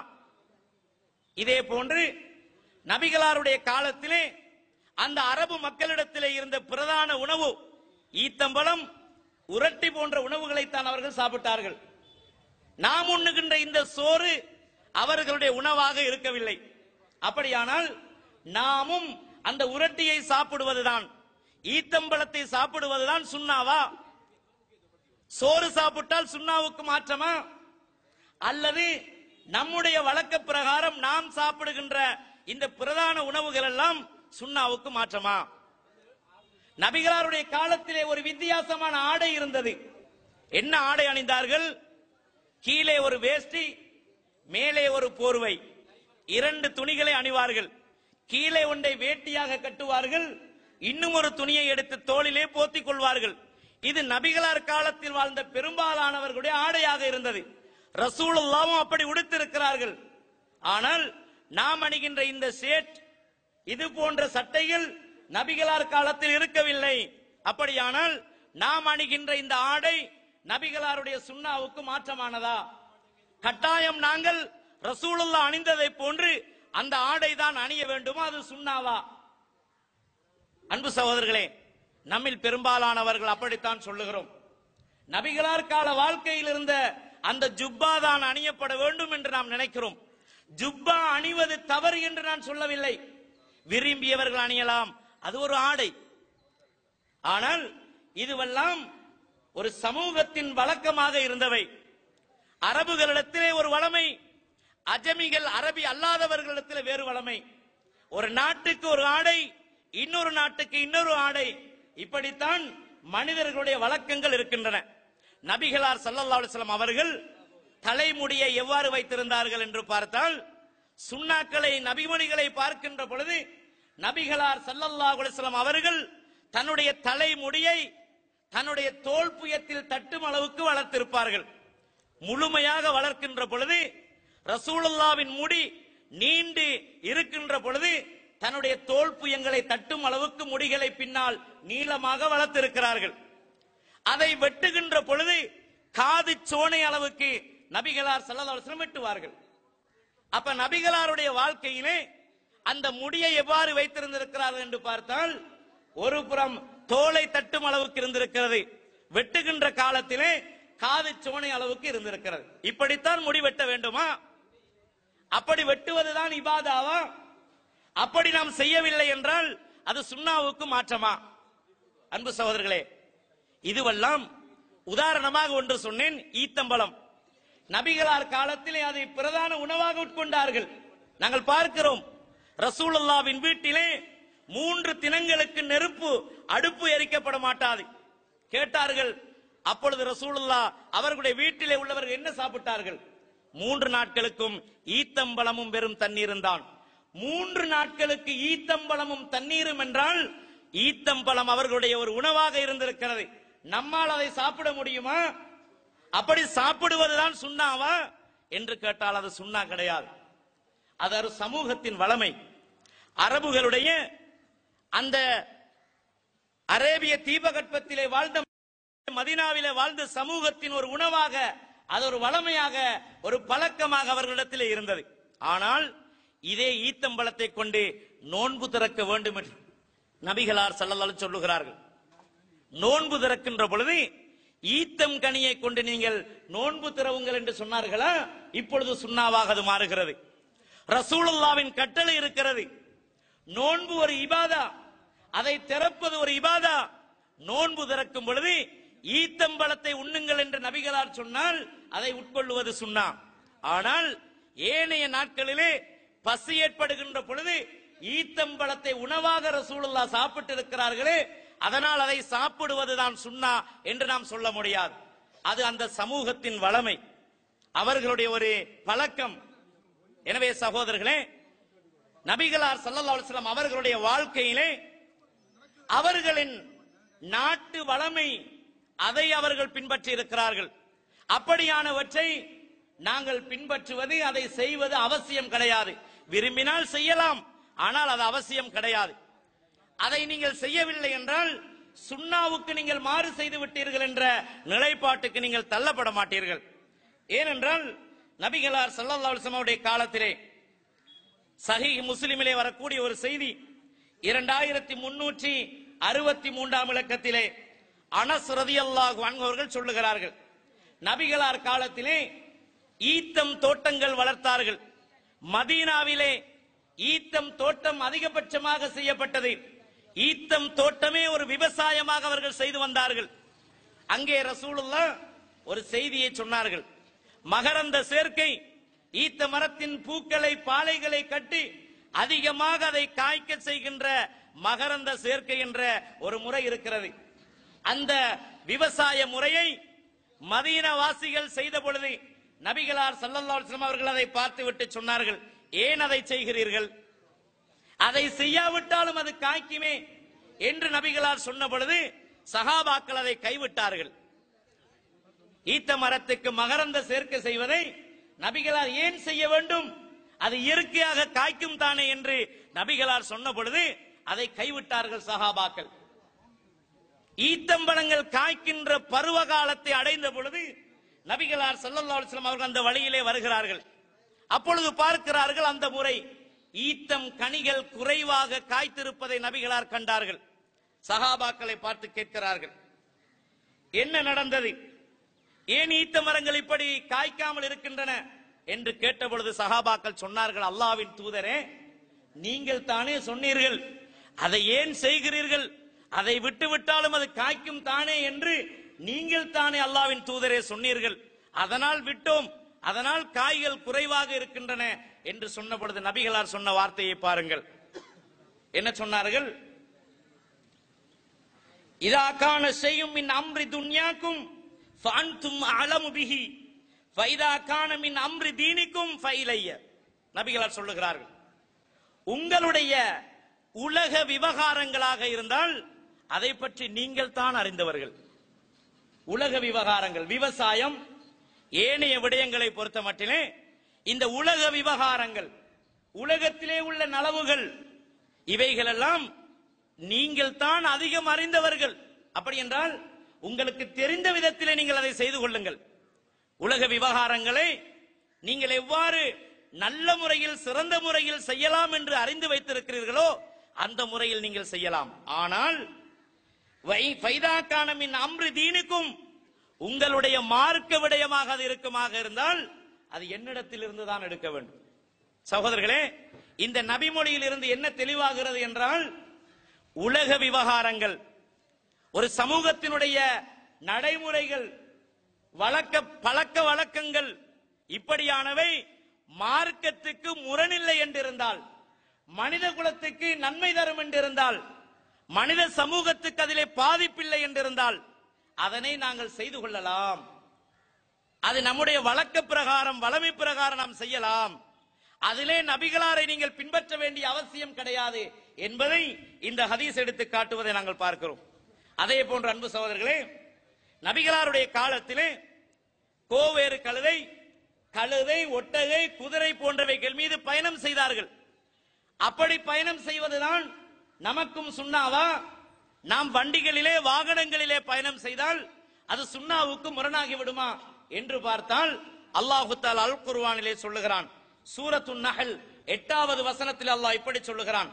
இதே போன்று நபிகளாருடைய காலத்திலே அந்த அரபு மக்களிடத்திலே இருந்த பிரதான உணவு ஈத்தம்பழம் உரட்டி போன்ற உணவுகளைத்தான் அவர்கள் சாப்பிட்டார்கள் நாம் உண்ணுகின்ற இந்த சோறு அவர்களுடைய உணவாக இருக்கவில்லை அப்படியானால் நாமும் அந்த உரட்டியை சாப்பிடுவதுதான் ஈத்தம்பழத்தை சாப்பிடுவதுதான் சுண்ணாவா சோறு சாப்பிட்டால் சுண்ணாவுக்கு மாற்றமா அல்லது நம்முடைய வழக்க பிரகாரம் நாம் சாப்பிடுகின்ற இந்த பிரதான உணவுகள் எல்லாம் சுண்ணாவுக்கு மாற்றமா நபிகளாருடைய காலத்திலே ஒரு வித்தியாசமான ஆடை இருந்தது என்ன ஆடை அணிந்தார்கள் கீழே ஒரு வேஷ்டி மேலே ஒரு போர்வை இரண்டு துணிகளை அணிவார்கள் கீழே ஒன்றை வேட்டியாக கட்டுவார்கள் இன்னும் ஒரு துணியை எடுத்து தோளிலே போத்திக் கொள்வார்கள் இது நபிகளார் காலத்தில் வாழ்ந்த பெரும்பாலானவர்களுடைய ஆடையாக இருந்தது ரசூலுல்லாவும் அப்படி உடுத்திருக்கிறார்கள் ஆனால் நாம் அணிகின்ற இந்த சேட் இது போன்ற சட்டைகள் நபிகளார் காலத்தில் இருக்கவில்லை அப்படியானால் நாம் அணிகின்ற இந்த ஆடை நபிகளாருடைய சுண்ணாவுக்கு மாற்றமானதா கட்டாயம் நாங்கள் ரசூலுல்லா அணிந்ததை போன்று அந்த ஆடை தான் அணிய வேண்டுமா அது சுண்ணாவா அன்பு சகோதரர்களே நம்மில் பெரும்பாலானவர்கள் அப்படித்தான் சொல்லுகிறோம் நபிகளார் கால வாழ்க்கையில் இருந்த அந்த ஜுப்பா தான் அணியப்பட வேண்டும் என்று நாம் நினைக்கிறோம் ஜுப்பா அணிவது தவறு என்று நான் சொல்லவில்லை விரும்பியவர்கள் அணியலாம் அது ஒரு ஆடை ஆனால் இதுவெல்லாம் ஒரு சமூகத்தின் வழக்கமாக இருந்தவை அரபுகளிடத்திலே ஒரு வளமை அஜமிகள் அரபி அல்லாதவர்களிடத்தில் வேறு வளமை ஒரு நாட்டுக்கு ஒரு ஆடை இன்னொரு நாட்டுக்கு இன்னொரு ஆடை இப்படித்தான் மனிதர்களுடைய வழக்கங்கள் இருக்கின்றன நபிகளார் ஸல்லல்லாஹு அலைஹி வஸல்லம் அவர்கள் தலைமுடியை எவ்வாறு வைத்திருந்தார்கள் என்று பார்த்தால் சுண்ணாக்களை நபிமணிகளை பார்க்கின்ற பொழுது நபிகளார் ஸல்லல்லாஹு அலைஹி வஸல்லம் அவர்கள் தன்னுடைய தலைமுடியை தன்னுடைய தோல் புயத்தில் தட்டும் அளவுக்கு வளர்த்திருப்பார்கள் முழுமையாக வளர்க்கின்ற பொழுது ரசூலுல்லாவின் முடி நீண்டு இருக்கின்ற பொழுது தன்னுடைய தோல் புயங்களை தட்டும் அளவுக்கு முடிகளை பின்னால் நீளமாக வளர்த்திருக்கிறார்கள் அதை வெட்டுகின்ற பொழுது காது சோனை அளவுக்கு நபிகளார் ஸல்லல்லாஹு அலைஹி வஸல்லம் வெட்டுவார்கள் அப்ப நபிகளாருடைய வாழ்க்கையிலே அந்த முடியை எவ்வாறு வைத்திருந்திருக்கிறார்கள் என்று பார்த்தால் ஒரு புறம் தோலை தட்டும் அளவுக்கு இருந்திருக்கிறது வெட்டுகின்ற காலத்திலே காது சோனை அளவுக்கு இருந்திருக்கிறது இப்படித்தான் முடி வெட்ட வேண்டுமா அப்படி வெட்டுவதுதான் இபாதாவா அப்படி நாம் செய்யவில்லை என்றால் அது சுண்ணாவுக்கு மாற்றமா அன்பு சகோதரர்களே இதுவெல்லாம் உதாரணமாக ஒன்று சொன்னேன் ஈத்தம்பலம் நபிகளார் காலத்திலே அதை பிரதான உணவாக உட்கொண்டார்கள் நாங்கள் பார்க்கிறோம் ரசூலுல்லாவின் வீட்டிலே மூன்று தினங்களுக்கு நெருப்பு அடுப்பு எரிக்கப்பட மாட்டாது கேட்டார்கள் அப்பொழுது ரசூலுல்லா அவர்களுடைய வீட்டிலே உள்ளவர்கள் என்ன சாப்பிட்டார்கள் மூன்று நாட்களுக்கும் ஈத்தம்பழமும் வெறும் தண்ணீரும் தான் மூன்று நாட்களுக்கு ஈத்தம்பழமும் தண்ணீரும் என்றால் ஈத்தம்பழம் அவர்களுடைய ஒரு உணவாக இருந்திருக்கிறது நம்மால் அதை சாப்பிட முடியுமா அப்படி சாப்பிடுவதுதான் சுண்ணாவா என்று கேட்டால் அது சுண்ணா கிடையாது அது ஒரு சமூகத்தின் வளமை அரபுகளுடைய அந்த அரேபிய தீபகற்பத்திலே வாழ்ந்த மதினாவிலே வாழ்ந்த சமூகத்தின் ஒரு உணவாக அது ஒரு வளமையாக ஒரு பழக்கமாக அவர்களிடத்திலே இருந்தது ஆனால் இதே ஈத்தம்பழத்தை கொண்டு நோன்பு திறக்க வேண்டும் என்று நபிகளார் சல்லல்லாஹு சொல்லுகிறார்கள் நோன்பு திறக்கின்ற பொழுது ஈத்தம் கனியை கொண்டு நீங்கள் நோன்பு திறவுங்கள் என்று சொன்னார்களா இப்பொழுது சுண்ணாவாக அது மாறுகிறது ரசூலுல்லாவின் கட்டளை இருக்கிறது நோன்பு ஒரு இபாதா அதை திறப்பது ஒரு இபாதா நோன்பு திறக்கும் பொழுது ஈத்தம்பழத்தை உண்ணுங்கள் என்று நபிகளார் சொன்னால் அதை உட்கொள்ளுவது சுண்ணா ஆனால் ஏனைய நாட்களிலே பசி ஏற்படுகின்ற பொழுது ஈத்தம்பழத்தை உணவாக ரசூலுல்லா சாப்பிட்டு இருக்கிறார்களே அதனால் அதை சாப்பிடுவதுதான் சுண்ணா என்று நாம் சொல்ல முடியாது அது அந்த சமூகத்தின் வளமை அவர்களுடைய ஒரு பழக்கம் எனவே சகோதரர்களே நபிகளார் ஸல்லல்லாஹு அலைஹி வஸல்லம் அவர்களுடைய வாழ்க்கையிலே அவர்களின் நாட்டு வளமை அதை அவர்கள் பின்பற்றி இருக்கிறார்கள் அப்படியானவற்றை நாங்கள் பின்பற்றுவது அதை செய்வது அவசியம் கிடையாது விரும்பினால் செய்யலாம் ஆனால் அது அவசியம் கிடையாது அதை நீங்கள் செய்யவில்லை என்றால் சுண்ணாவுக்கு நீங்கள் மாறு செய்து விட்டீர்கள் என்ற நிலைப்பாட்டுக்கு நீங்கள் தள்ளப்பட மாட்டீர்கள் ஏனென்றால் நபிகளார் ஸல்லல்லாஹு அலைஹி வஸல்லம் உடைய காலத்திலே சஹீஹ் முஸ்லிமிலே வரக்கூடிய ஒரு செய்தி இரண்டாயிரத்தி முன்னூற்றி அறுபத்தி மூன்றாம் இலக்கத்திலே அனஸ் ரதியல்லாஹு அன்ஹு அவர்கள் சொல்லுகிறார்கள் நபிகளார் காலத்திலே ஈத்தம் தோட்டங்கள் வளர்த்தார்கள் மதீனாவிலே ஈத்தம் தோட்டம் அதிகபட்சமாக செய்யப்பட்டது ஈத்தம் தோட்டமே ஒரு விவசாயமாக அவர்கள் செய்து வந்தார்கள் அங்கே ரசூலுல்லா ஒரு செய்தியை சொன்னார்கள் மகரந்த சேர்க்கை ஈத்த மரத்தின் பூக்களை பாலைகளை கட்டி அதிகமாக அதை காய்க்க செய்கின்ற மகரந்த சேர்க்கை என்ற ஒரு முறை இருக்கிறது அந்த விவசாய முறையை மதீனவாசிகள் செய்த பொழுது நபிகளார் ஸல்லல்லாஹு அலைஹி வஸல்லம் அவர்கள் அதை பார்த்துவிட்டு சொன்னார்கள் ஏன் அதை செய்கிறீர்கள் அதை செய்யாவிட்டாலும் அது காய்க்குமே என்று நபிகளார் சொன்ன பொழுது சகாபாக்கள் அதை கைவிட்டார்கள் ஈத்த மரத்துக்கு மகரந்த சேர்க்கை செய்வதை நபிகளார் ஏன் செய்ய வேண்டும் அது இயற்கையாக காய்க்கும் தானே என்று நபிகளார் சொன்ன பொழுது அதை கைவிட்டார்கள் சகாபாக்கள் ஈத்தம்பழங்கள் காய்க்கின்ற பருவ காலத்தை அடைந்த பொழுது நபிகளார் ஸல்லல்லாஹு அலைஹி வஸல்லம் அவர்கள் அந்த வழியிலே வருகிறார்கள் அப்பொழுது பார்க்கிறார்கள் அந்த முறை ஈத்தம் கனிகள் குறைவாக காய்த்திருப்பதை நபிகளார் கண்டார்கள் சஹாபாக்களை பார்த்து கேட்கிறார்கள் என்ன நடந்தது ஏன் ஈத்த மரங்கள் இப்படி காய்க்காமல் இருக்கின்றன என்று கேட்டபொழுது சஹாபாக்கள் சொன்னார்கள் அல்லாவின் தூதரே நீங்கள் தானே சொன்னீர்கள் அதை ஏன் செய்கிறீர்கள் அதை விட்டு விட்டாலும் அது காய்க்கும் தானே என்று நீங்கள் தானே அல்லாவின் தூதரே சொன்னீர்கள் அதனால் விட்டோம் அதனால் காய்கள் குறைவாக இருக்கின்றன என்று சொன்ன பொழுது நபிகளார் சொன்ன வார்த்தையை பாருங்கள் என்ன சொன்னார்கள் இதா கான செய்யும் மின் அம்ரி துன்யாக்கும் ஃபஅன்தும் அலமு பிஹி ஃபைதா கான மின் அம்ரி தீனிக்கும் ஃபைலைய நபிகளார் சொல்லுகிறார்கள் உங்களுடைய உலக விவகாரங்களாக இருந்தால் அதை பற்றி நீங்கள் தான் அறிந்தவர்கள் உலக விவகாரங்கள் விவசாயம் ஏனைய விடயங்களை பொறுத்த மட்டிலே இந்த உலக விவகாரங்கள் உலகத்திலே உள்ள நலவுகள் இவைகளெல்லாம் நீங்கள் தான் அதிகம் அறிந்தவர்கள் அப்படி என்றால் உங்களுக்கு தெரிந்த விதத்திலே நீங்கள் அதை செய்து கொள்ளுங்கள் உலக விவகாரங்களை நீங்கள் எவ்வாறு நல்ல முறையில் சிறந்த முறையில் செய்யலாம் என்று அறிந்து வைத்திருக்கிறீர்களோ அந்த முறையில் நீங்கள் செய்யலாம் ஆனால் வை- ஃபைதாக்கான மின் அம்ரு தீனுக்கும் உங்களுடைய மார்க்க விடயமாக அது இருக்குமாக இருந்தால் அது என்னிடத்தில் இருந்து தான் எடுக்க வேண்டும் சகோதரர்களே இந்த நபிமொழியில் இருந்து என்ன தெளிவாகிறது என்றால் உலக விவகாரங்கள் ஒரு சமூகத்தினுடைய நடைமுறைகள் வழக்க பழக்க வழக்கங்கள் இப்படியானவை மார்க்கத்துக்கு முரணில்லை என்றிருந்தால் மனித குலத்துக்கு நன்மை தரும் என்றிருந்தால் மனித சமூகத்துக்கு அதிலே பாதிப்பில்லை என்றிருந்தால் அதனை நாங்கள் செய்து கொள்ளலாம் அது நம்முடைய வழக்க பிரகாரம் வளமை பிரகாரம் நாம் செய்யலாம் அதிலே நபிகளாரை நீங்கள் பின்பற்ற வேண்டிய அவசியம் கிடையாது என்பதை இந்த ஹதீஸ் எடுத்து காட்டுவதை நாங்கள் பார்க்கிறோம் அதே போன்ற அன்பு சகோதரர்களே நபிகளாருடைய காலத்திலே கோவேறு கழுதை கழுதை ஒட்டகை குதிரை போன்றவைகள் மீது பயணம் செய்தார்கள் அப்படி பயணம் செய்வதுதான் நமக்கும் சுண்ணாவா நாம் வண்டிகளிலே வாகனங்களிலே பயணம் செய்தால் அது சுண்ணாவுக்கு முரணாகி விடுமா என்று பார்த்தால் அல்லாஹு தால் அல் குர்வானிலே சொல்லுகிறான் சூரத்து நஹல் எட்டாவது வசனத்தில் அல்லாஹ் இப்படி சொல்லுகிறான்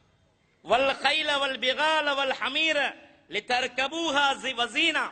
வல் கைல வல் பிகால வல் ஹமீர லிதர்கபூஹா ஸி வஸீனா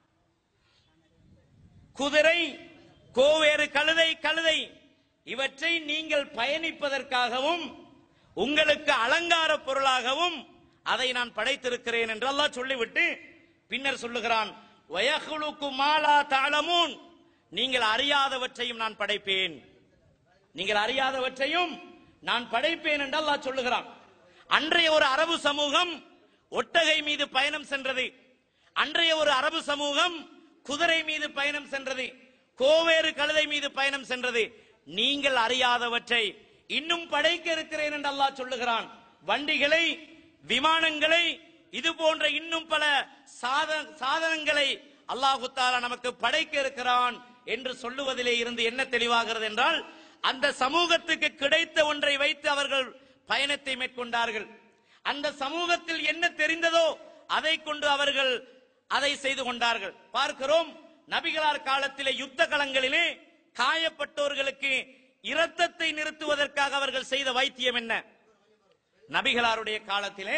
குதிரை கோவேறு கழுதை கழுதை இவற்றை நீங்கள் பயணிப்பதற்காகவும் உங்களுக்கு அலங்கார பொருளாகவும் அதை நான் படைத்திருக்கிறேன் என்று அல்லாஹ் சொல்லிவிட்டு பின்னர் சொல்லுகிறான் வயகுலுக்கு மாலா தாளமூன் நீங்கள் அறியாதவற்றையும் நான் படைப்பேன் நீங்கள் அறியாதவற்றையும் நான் படைப்பேன் என்று அல்லாஹ் சொல்லுகிறான் அன்றைய ஒரு அரபு சமூகம் ஒட்டகை மீது பயணம் சென்றது அன்றைய ஒரு அரபு சமூகம் குதிரை மீது பயணம் சென்றது கோவேறு கழுதை மீது பயணம் சென்றது நீங்கள் அறியாதவற்றை இன்னும் படைக்க இருக்கிறேன் என்று அல்லாஹ் சொல்லுகிறான் வண்டிகளை விமானங்களை இது போன்ற இன்னும் பல சாத- சாதனங்களை அல்லாஹு தாலா நமக்கு படைக்க இருக்கிறான் என்று சொல்லுவதிலே இருந்து என்ன தெளிவாகிறது என்றால் அந்த சமூகத்துக்கு கிடைத்த ஒன்றை வைத்து அவர்கள் பயணத்தை மேற்கொண்டார்கள் அந்த சமூகத்தில் என்ன தெரிந்ததோ அதை கொண்டு அவர்கள் அதை செய்து கொண்டார்கள் பார்க்கிறோம் நபிகளார் காலத்திலே யுத்த களங்களிலே காயப்பட்டோர்களுக்கு இரத்தத்தை நிறுத்துவதற்காக அவர்கள் செய்த வைத்தியம் என்ன நபிகளாருடைய காலத்திலே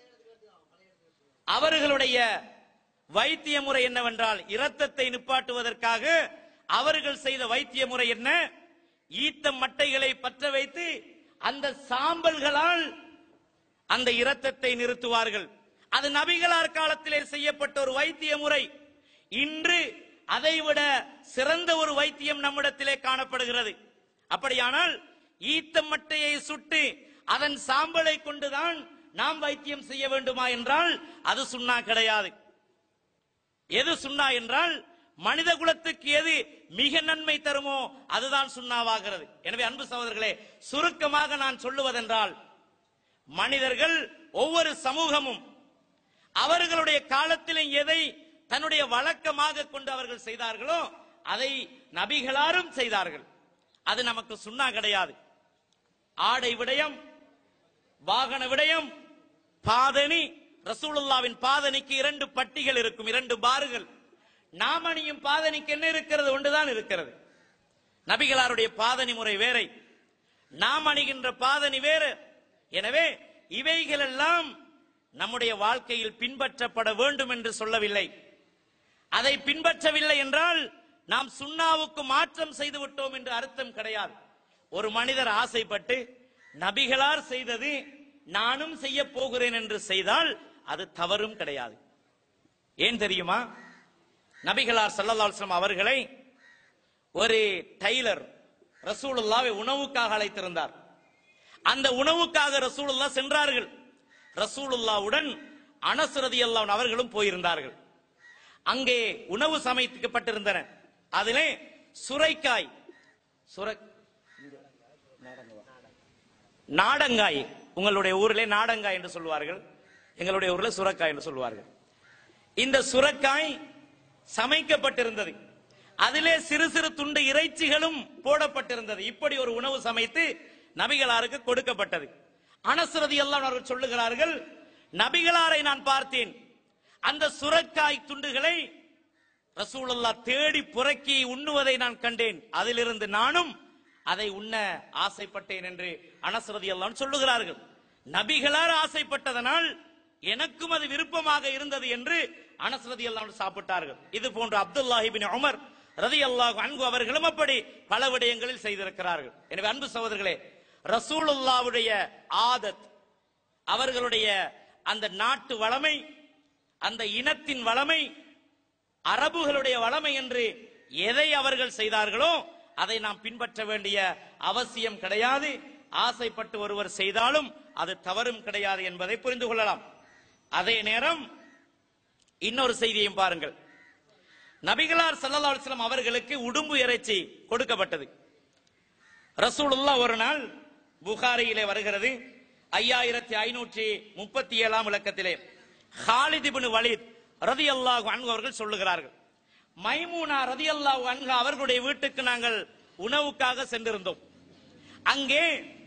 அவர்களுடைய வைத்திய முறை என்னவென்றால் இரத்தத்தை நிப்பாட்டுவதற்காக அவர்கள் செய்த வைத்திய முறை என்ன ஈத்த மட்டைகளை பற்ற வைத்து அந்த சாம்பல்களால் அந்த இரத்தத்தை நிறுத்துவார்கள் அது நபிகளார் காலத்திலே செய்யப்பட்ட ஒரு வைத்திய முறை இன்று அதைவிட சிறந்த ஒரு வைத்தியம் நம்மிடத்திலே காணப்படுகிறது அப்படியானால் ஈத்த மட்டையை சுட்டு அதன் சாம்பலை கொண்டுதான் நாம் வைத்தியம் செய்ய வேண்டுமா என்றால் அது சுண்ணா கிடையாது எது சுண்ணா என்றால் மனித குலத்துக்கு எது மிக நன்மை தருமோ அதுதான் சுண்ணாவாகிறது எனவே அன்பு சகோதரர்களே சுருக்கமாக நான் சொல்லுவதென்றால் மனிதர்கள் ஒவ்வொரு சமூகமும் அவர்களுடைய காலத்திலே எதை தன்னுடைய வழக்கமாக கொண்டு அவர்கள் செய்தார்களோ அதை நபிகளாரும் செய்தார்கள் அது நமக்கு சுண்ணா கிடையாது ஆடை விடயம் வாகன விடயம் பாதணி ரசூலுல்லாவின் பாதணிக்கு இரண்டு பட்டிகள் இருக்கும் இரண்டு பார்கள் நாம் அணியும் பாதணிக்கு என்ன இருக்கிறது ஒன்றுதான் இருக்கிறது நபிகளாருடைய பாதணி முறை வேறை நாம் அணிகின்ற பாதணி வேறு எனவே இவைகள் எல்லாம் நம்முடைய வாழ்க்கையில் பின்பற்றப்பட வேண்டும் என்று சொல்லவில்லை அதை பின்பற்றவில்லை என்றால் நாம் சுண்ணாவுக்கு மாற்றம் செய்து விட்டோம் என்று அர்த்தம் கிடையாது ஒரு மனிதர் ஆசைப்பட்டு நபிகளார் செய்தது நானும் செய்ய போகிறேன் என்று செய்தால் அது தவறும் கிடையாது ஏன் தெரியுமா நபிகளார் ஸல்லல்லாஹு அலைஹி வஸல்லம் அவர்களை ஒரு டைலர் ரசூலுல்லாவை உணவுக்காக அழைத்திருந்தார் அந்த உணவுக்காக ரசூலுல்லா சென்றார்கள் ரசூலுல்லாவுடன் அனஸ் ரலியல்லாஹு அவர்களும் போயிருந்தார்கள் அங்கே உணவு சமைக்கப்பட்டிருந்தன அதிலே சுரைக்காய் சுரை நாடங்காய் உங்களுடைய ஊரிலே நாடங்காய் என்று சொல்வார்கள் எங்களுடைய ஊர்ல சுரக்காய் என்று சொல்வார்கள் இந்த சுரக்காய் சமைக்கப்பட்டிருந்தது அதிலே சிறு சிறு துண்டு இறைச்சிகளும் போடப்பட்டிருந்தது இப்படி ஒரு உணவு சமைத்து நபிகளாருக்கு கொடுக்கப்பட்டது அனசுரதி எல்லாம் அவர்கள் சொல்லுகிறார்கள் நபிகளாரை நான் பார்த்தேன் அந்த சுரக்காய் துண்டுகளை ரசூலுல்லா தேடி புறக்கி உண்ணுவதை நான் கண்டேன் அதிலிருந்து நானும் அதை உண்ண ஆசைப்பட்டேன் என்று அனசரதி எல்லாம் சொல்லுகிறார்கள் நபிகளார் ஆசைப்பட்டதனால் எனக்கும் அது விருப்பமாக இருந்தது என்று அனசரதி எல்லாம் சாப்பிட்டார்கள் இது போன்ற அப்துல்லாஹிபின் உமர் ரதி அல்லாஹ் அன்பு அவர்களும் அப்படி பல விடயங்களில் செய்திருக்கிறார்கள் எனவே அன்பு சகோதரர்களே ரசூலுல்லாவுடைய ஆதத் அவர்களுடைய அந்த நாட்டு வளமை அந்த இனத்தின் வளமை அரபுகளுடைய வளமை என்று எதை அவர்கள் செய்தார்களோ அதை நாம் பின்பற்ற வேண்டிய அவசியம் கிடையாது ஆசைப்பட்டு ஒருவர் செய்தாலும் அது தவறும் கிடையாது என்பதை புரிந்து கொள்ளலாம் அதே நேரம் இன்னொரு செய்தியையும் பாருங்கள் நபிகளார் ஸல்லல்லாஹு அலைஹி வஸல்லம் அவர்களுக்கு உடும்பு இறைச்சி கொடுக்கப்பட்டது ரசூலுல்லா ஒரு நாள் புகாரியிலே வருகிறது ஐயாயிரத்தி ஐநூற்றி முப்பத்தி ஏழாம் இலக்கத்திலே ஹாலித் இப்னு வலீத் ரதியல்லாஹு அன்ஹு அவர்கள் சொல்லுகிறார்கள் மைமூனா ரதியல்லாஹு அன்ஹு அவர்களுடைய வீட்டுக்கு நாங்கள் உணவுக்காக சென்றிருந்தோம் அங்கே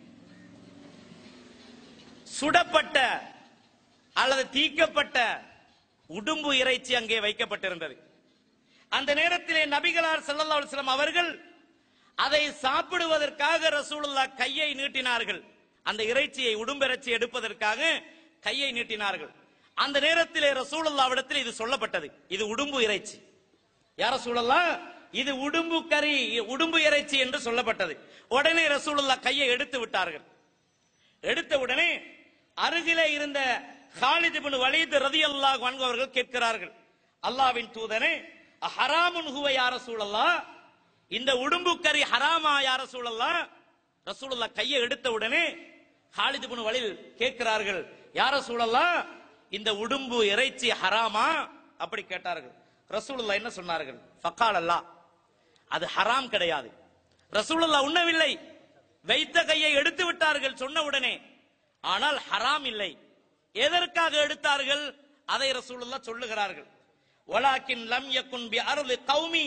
சுடப்பட்ட அல்லது தீக்கப்பட்ட உடும்பு இறைச்சி அங்கே வைக்கப்பட்டிருந்தது அந்த நேரத்திலே நபிகளார் ஸல்லல்லாஹு அலைஹி வஸல்லம் அவர்கள் அதை சாப்பிடுவதற்காக ரசூலுல்லா கையை நீட்டினார்கள் அந்த இறைச்சியை உடும்பிறைச்சி எடுப்பதற்காக கையை நீட்டினார்கள் அந்த நேரத்திலே ரசூலுல்லாவிடத்தில் இது சொல்லப்பட்டது இது உடும்பு இறைச்சி யார சூழல்லா இது உடும்பு கறி உடும்பு இறைச்சி என்று சொல்லப்பட்டது உடனே ரசூலுல்லா கையை எடுத்து விட்டார்கள் எடுத்த உடனே அருகிலே இருந்த ஹாலித் இப்னு வலீத் ரலியல்லாஹு அன்ஹு அவர்கள் கேட்கிறார்கள் அல்லாஹ்வின் தூதனே ஹராமுன் ஹுவ யா ரசூலல்லாஹ் இந்த உடும்பு கறி ஹராமா யா ரசூலல்லாஹ் ரசூலுல்லாஹ் கையை எடுத்த உடனே ஹாலித் இப்னு வலீத் கேட்கிறார்கள் யா ரசூலல்லாஹ் இந்த உடும்பு இறைச்சி ஹராமா அப்படி கேட்டார்கள் ரசூலுல்லாஹ் என்ன சொன்னார்கள் ஃபக்கால் அல்லாஹ் அது ஹராம் கிடையாது ரசூலுல்லாஹ் உண்ணவில்லை வைத்த கையை எடுத்து விட்டார்கள் சொன்ன உடனே ஆனால் ஹராம் இல்லை எதற்காக எடுத்தார்கள் அதை ரசூலுல்லாஹ் சொல்லுகிறார்கள் வலாக்கின் லம் யக்குன் பி அருளி கௌமி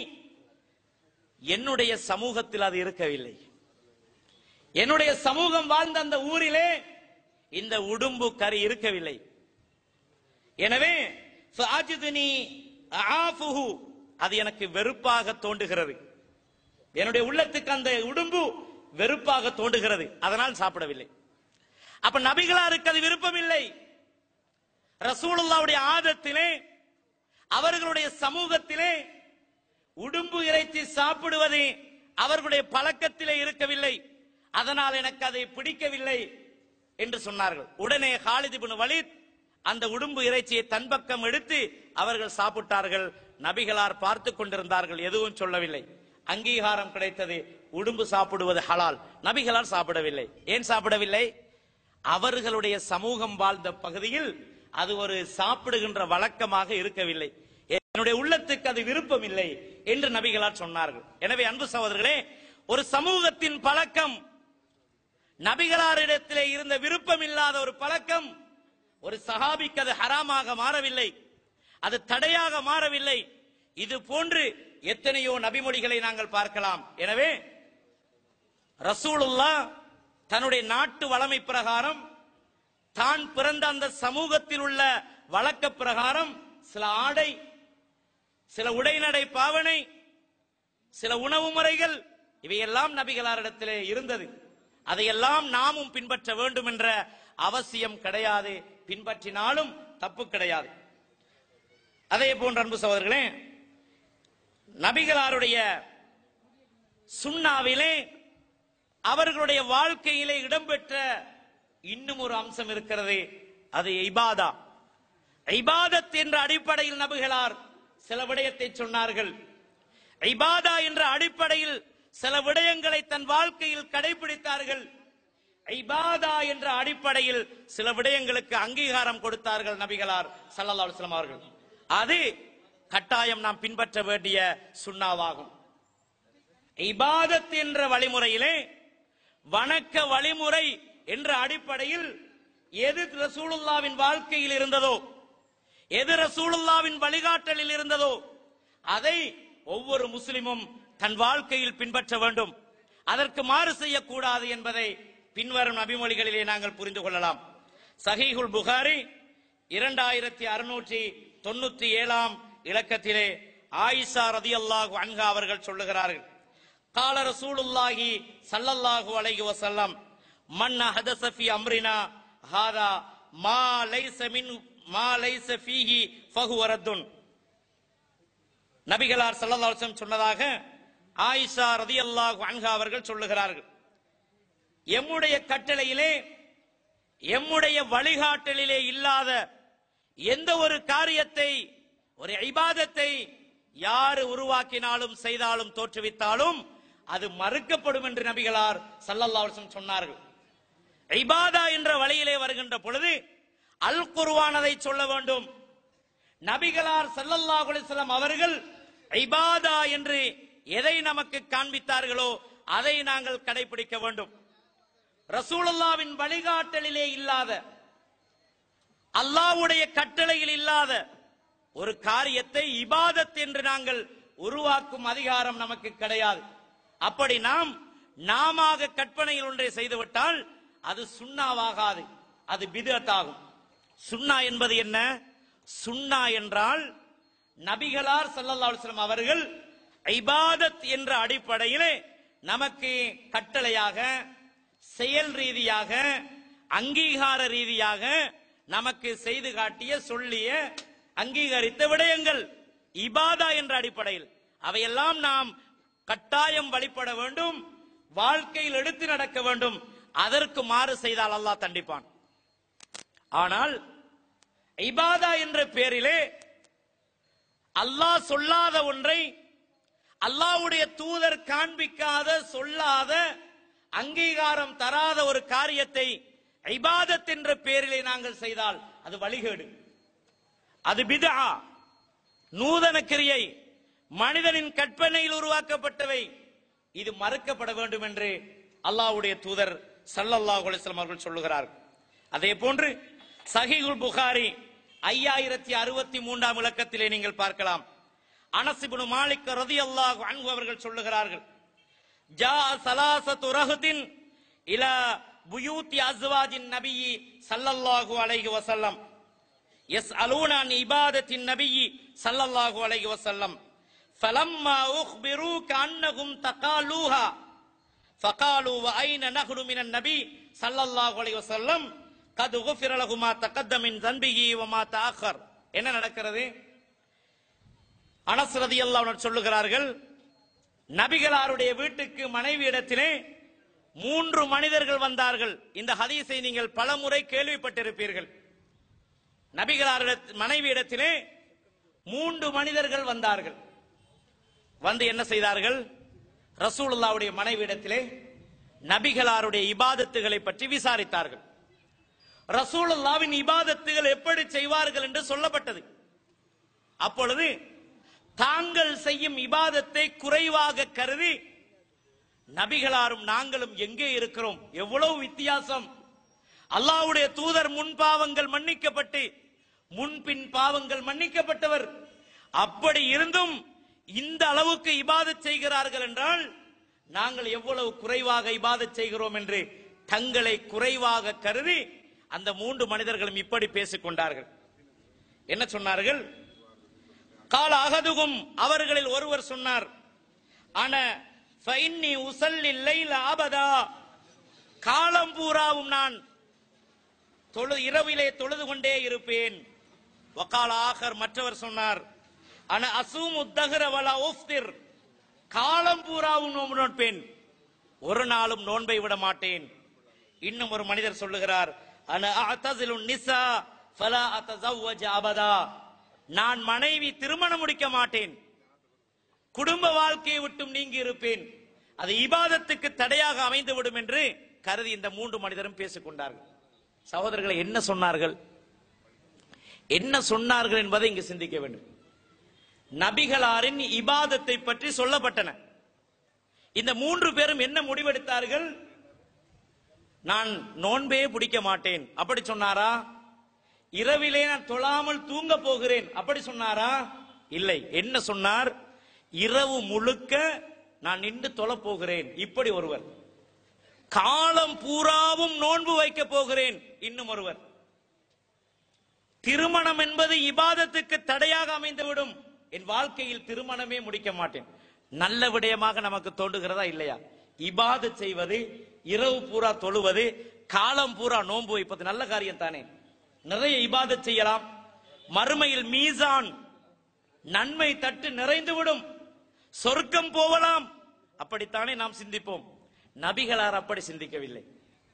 என்னுடைய சமூகத்தில் அது இருக்கவில்லை என்னுடைய சமூகம் வாழ்ந்த அந்த ஊரிலே இந்த உடும்பு கறி இருக்கவில்லை எனவே ஃபாஜிதுனி ஆஃபுஹு அது எனக்கு வெறுப்பாக தோன்றுகிறது என்னுடைய உள்ளத்துக்கு அந்த உடும்பு வெறுப்பாக தோன்றுகிறது அதனால் சாப்பிடவில்லை அப்ப நபிகளாருக்கு அது விருப்பம் இல்லை ரசூலுல்லாவுடைய ஆதத்திலே அவர்களுடைய சமூகத்திலே உடும்பு இறைச்சி சாப்பிடுவது அவர்களுடைய பழக்கத்திலே இருக்கவில்லை அதனால் எனக்கு அதை பிடிக்கவில்லை என்று சொன்னார்கள் உடனே ஹாலித் இப்னு வலீத் அந்த உடும்பு இறைச்சியை தன் பக்கம் எடுத்து அவர்கள் சாப்பிட்டார்கள் நபிகளார் பார்த்து கொண்டிருந்தார்கள் எதுவும் சொல்லவில்லை அங்கீகாரம் கிடைத்தது உடும்பு சாப்பிடுவது ஹலால் நபிகளார் சாப்பிடவில்லை ஏன் சாப்பிடவில்லை அவர்களுடைய சமூகம் வாழ்ந்த பகுதியில் அது ஒரு சாப்பிடுகின்ற வழக்கமாக இருக்கவில்லை என்னுடைய உள்ளத்துக்கு அது விருப்பம் இல்லை என்று நபிகளார் சொன்னார்கள் எனவே அன்பு சகோதரர்களே ஒரு சமூகத்தின் பழக்கம் நபிகளாரிடத்திலே இருந்த விருப்பம் இல்லாத ஒரு பழக்கம் ஒரு சஹாபிக்கு அது ஹராமாக மாறவில்லை அது தடையாக மாறவில்லை இது போன்று எத்தனையோ நபிமொழிகளை நாங்கள் பார்க்கலாம் எனவே ரசூலுல்லா தன்னுடைய நாட்டு வளமை பிரகாரம் தான் பிறந்த அந்த சமூகத்தில் உள்ள வழக்க பிரகாரம் சில ஆடை சில உடைநடை பாவனை சில உணவு முறைகள் இவையெல்லாம் நபிகளாரிடத்திலே இருந்தது அதையெல்லாம் நாமும் பின்பற்ற வேண்டும் என்ற அவசியம் கிடையாது பின்பற்றினாலும் தப்பு கிடையாது அதே போன்ற அன்பு சகோதரர்களே நபிகளாருடைய சுண்ணாவிலே அவர்களுடைய வாழ்க்கையிலே இடம்பெற்ற இன்னும் ஒரு அம்சம் இருக்கிறது அது இபாதா இபாதத் என்ற அடிப்படையில் நபிகளார் சில விடயத்தை சொன்னார்கள் இபாதா என்ற அடிப்படையில் சில விடயங்களை தன் வாழ்க்கையில் கடைபிடித்தார்கள் இபாதா என்ற அடிப்படையில் சில விடயங்களுக்கு அங்கீகாரம் கொடுத்தார்கள் நபிகளார் ஸல்லல்லாஹு அலைஹி வஸல்லம் அவர்கள் அது கட்டாயம் நாம் பின்பற்ற வேண்டிய சுண்ணாவாகும் இபாதத் என்ற வழிமுறையிலே வணக்க வழிமுறை என்ற அடிப்படையில் எது ரசூலுல்லாவின் வாழ்க்கையில் இருந்ததோ எது ரசூலுல்லாவின் வழிகாட்டலில் இருந்ததோ அதை ஒவ்வொரு முஸ்லிமும் தன் வாழ்க்கையில் பின்பற்ற வேண்டும் அதற்கு மாறு செய்யக்கூடாது என்பதை பின்வரும் நபிமொழிகளிலே நாங்கள் புரிந்து கொள்ளலாம் சஹீஹுல் புகாரி இரண்டாயிரத்தி அறுநூற்றி தொண்ணூத்தி ஏழாம் இலக்கத்திலே ஆயிஷா ரதியல்லாஹு அன்ஹா அவர்கள் சொல்லுகிறார்கள் கால ரசூலுல்லாஹி ஸல்லல்லாஹு அலைஹி வஸல்லம் மன் ஹதஸ ஃபீ அம்ரினா ஹாதா மா லைஸ மின் மா லைஸ ஃபீஹி ஃபஹுவ ரத்துன் நபிகளார் ஸல்லல்லாஹு அலைஹி வஸல்லம் சொன்னதாக ஆயிஷா ரதியல்லாஹு அன்ஹா அவர்கள் சொல்லுகிறார்கள் எம்முடைய கட்டளையிலே எம்முடைய வழிகாட்டலிலே இல்லாத எந்த ஒரு காரியத்தை ஒரு இபாதத்தை யாரு உருவாக்கினாலும் செய்தாலும் தோற்றுவித்தாலும் அது மறுக்கப்படும் என்று நபிகளார் ஸல்லல்லாஹு அலைஹி வஸல்லம் சொன்னார்கள் இபாதா என்ற வழியிலே வருகின்ற பொழுது அல் குர்ஆன் அதை சொல்ல வேண்டும் நபிகளார் ஸல்லல்லாஹு அலைஹி வஸல்லம் அவர்கள் இபாதா என்று எதை நமக்கு காண்பித்தார்களோ அதை நாங்கள் கடைபிடிக்க வேண்டும் ரசூலுல்லாவின் வழிகாட்டலிலே இல்லாத அல்லாஹ்வுடைய கட்டளையில் இல்லாத ஒரு காரியத்தை இபாதத் என்று நாங்கள் உருவாக்கும் அதிகாரம் நமக்கு கிடையாது அப்படி நாம் நாம கற்பனையில் ஒன்றை செய்துவிட்டால் அது சுண்ணாவாகாது அது பிதத்தாகும் சுண்ணா என்பது என்ன சுண்ணா என்றால் நபிகளார் ஸல்லல்லாஹு அலைஹி வஸல்லம் அவர்கள் இபாதத் என்ற அடிப்படையிலே நமக்கு கட்டளையாக செயல் ரீதியாக அங்கீகார ரீதியாக நமக்கு செய்து காட்டிய சொல்லிய அங்கீகரித்த விடயங்கள் இபாதா என்ற அடிப்படையில் அவையெல்லாம் நாம் கட்டாயம் வழிபட வேண்டும் வாழ்க்கையில் எடுத்து நடக்க வேண்டும் அதற்கு மாறு செய்தால் அல்லாஹ் தண்டிப்பான் ஆனால் இபாதா என்ற பேரிலே அல்லாஹ் சொல்லாத ஒன்றை அல்லாஹ்வுடைய தூதர் காண்பிக்காத சொல்லாத அங்கீகாரம் தராத ஒரு காரியத்தை இபாதத் என்ற பேரிலே நாங்கள் செய்தால் அது வழிகேடு அது பிதா நூதன கிரியை மனிதனின் கற்பனையில் உருவாக்கப்பட்டவை இது மறுக்கப்பட வேண்டும் என்று அல்லாஹ்வுடைய தூதர் ஸல்லல்லாஹு அலைஹி வஸல்லம் அவர்கள் சொல்லுகிறார்கள் அதே போன்று சஹீஹுல் புகாரி ஐயாயிரத்தி அறுபத்தி மூன்றாம் இலக்கத்திலே நீங்கள் பார்க்கலாம் அனஸ் இப்னு மாலிக் ரலியல்லாஹு அன்ஹு அவர்கள் சொல்லுகிறார்கள் ஜா சலாசத்து ரஹுதின் இல புயூத்தி அஸ்வாஜின் நபியி ஸல்லல்லாஹு அலைஹி வஸல்லம் يسألون عن عبادة النبي صلى الله عليه وسلم فلما أخبروا كأنهم تقالوها فقالوا وأين نحن من النبي صلى الله عليه وسلم قد غفر له ما تقدم من ذنبه وما تأخر என்ன நடக்கிறது அனஸ் ரதியல்லாஹு அன்ஹு சொல்லுகிறார்கள் நபிகளாருடைய வீட்டுக்கு மனைவி இடத்திலே மூன்று மனிதர்கள் வந்தார்கள் இந்த ஹதீஸை நீங்கள் பலமுறை கேள்விப்பட்டிருப்பீர்கள் நபிகளார் மனைவி இடத்திலே மூன்று மனிதர்கள் வந்தார்கள் வந்து என்ன செய்தார்கள் ரசூலுல்லாவுடைய மனைவி இடத்திலே நபிகளாருடைய இபாதத்துகளை பற்றி விசாரித்தார்கள் ரசூலுல்லாவின் இபாதத்துகள் எப்படி செய்வார்கள் என்று சொல்லப்பட்டது அப்பொழுது தாங்கள் செய்யும் இபாதத்தை குறைவாக கருதி நபிகளாரும் நாங்களும் எங்கே இருக்கிறோம் எவ்வளவு வித்தியாசம் அல்லாஹ்வுடைய தூதர் முன் பாவங்கள் மன்னிக்கப்பட்டு முன்பின் பாவங்கள் மன்னிக்கப்பட்டவர் அப்படி இருந்தும் இந்த அளவுக்கு இபாதத் செய்கிறார்கள் என்றால் நாங்கள் எவ்வளவு குறைவாக இபாதத் செய்கிறோம் என்று தங்களை குறைவாக கருதி அந்த மூன்று மனிதர்களும் இப்படி பேசிக் கொண்டார்கள் என்ன சொன்னார்கள் கால அகதுகும் அவர்களில் ஒருவர் சொன்னார் அன ஃபைன்னி உசல்லில் லைல ஆபதா காலம் பூராவும் நான் தொழு இரவிலே தொழுது கொண்டே இருப்பேன் வக்கால ஆகர் மற்றவர் சொன்னார் அன அசூம் உத்தகர வலா உஃப்திர் காலம் பூராவும் நோன்பு நோட்பேன் ஒரு நாளும் நோன்பை விட மாட்டேன் இன்னும் ஒரு மனிதர் சொல்லுகிறார் அன அத்தசிலு நிசா ஃபலா அத்தஸவ்வஜ அபதா நான் மனைவி திருமணம் முடிக்க மாட்டேன் குடும்ப வாழ்க்கையை விட்டும் நீங்கி இருப்பேன் அது இபாதத்துக்கு தடையாக அமைந்து விடும் என்று கருதி இந்த மூன்று மனிதரும் பேசிக் கொண்டார்கள் சகோதரர்களை என்ன சொன்னார்கள் என்ன சொன்னார்கள் என்பதை இங்கு சிந்திக்க வேண்டும் நபிகளாரின் இபாதத்தை பற்றி சொல்லப்பட்டன இந்த மூன்று பேரும் என்ன முடிவெடுத்தார்கள் நான் நோன்பே பிடிக்க மாட்டேன் அப்படி சொன்னாரா இரவிலே நான் தொழாமல் தூங்க போகிறேன் அப்படி சொன்னாரா இல்லை என்ன சொன்னார் இரவு முழுக்க நான் நின்று தொழப் போகிறேன் இப்படி ஒருவர் காலம் பூராவும் நோன்பு வைக்க போகிறேன் இன்னும் ஒருவர் திருமணம் என்பது இபாதத்துக்கு தடையாக அமைந்துவிடும் என் வாழ்க்கையில் திருமணமே முடிக்க மாட்டேன் நல்ல விடயமாக நமக்கு தோன்றுகிறதா இல்லையா இபாத செய்வது இரவு பூரா தொழுவது காலம் பூரா நோன்பு வைப்பது நல்ல காரியம் தானே நிறைய இபாதத் செய்யலாம் மறுமையில் மீசான் நன்மை தட்டு நிறைந்துவிடும் சொர்க்கம் போகலாம் அப்படித்தானே நாம் சிந்திப்போம் நபிகளார் அப்படி சிந்திக்கவில்லை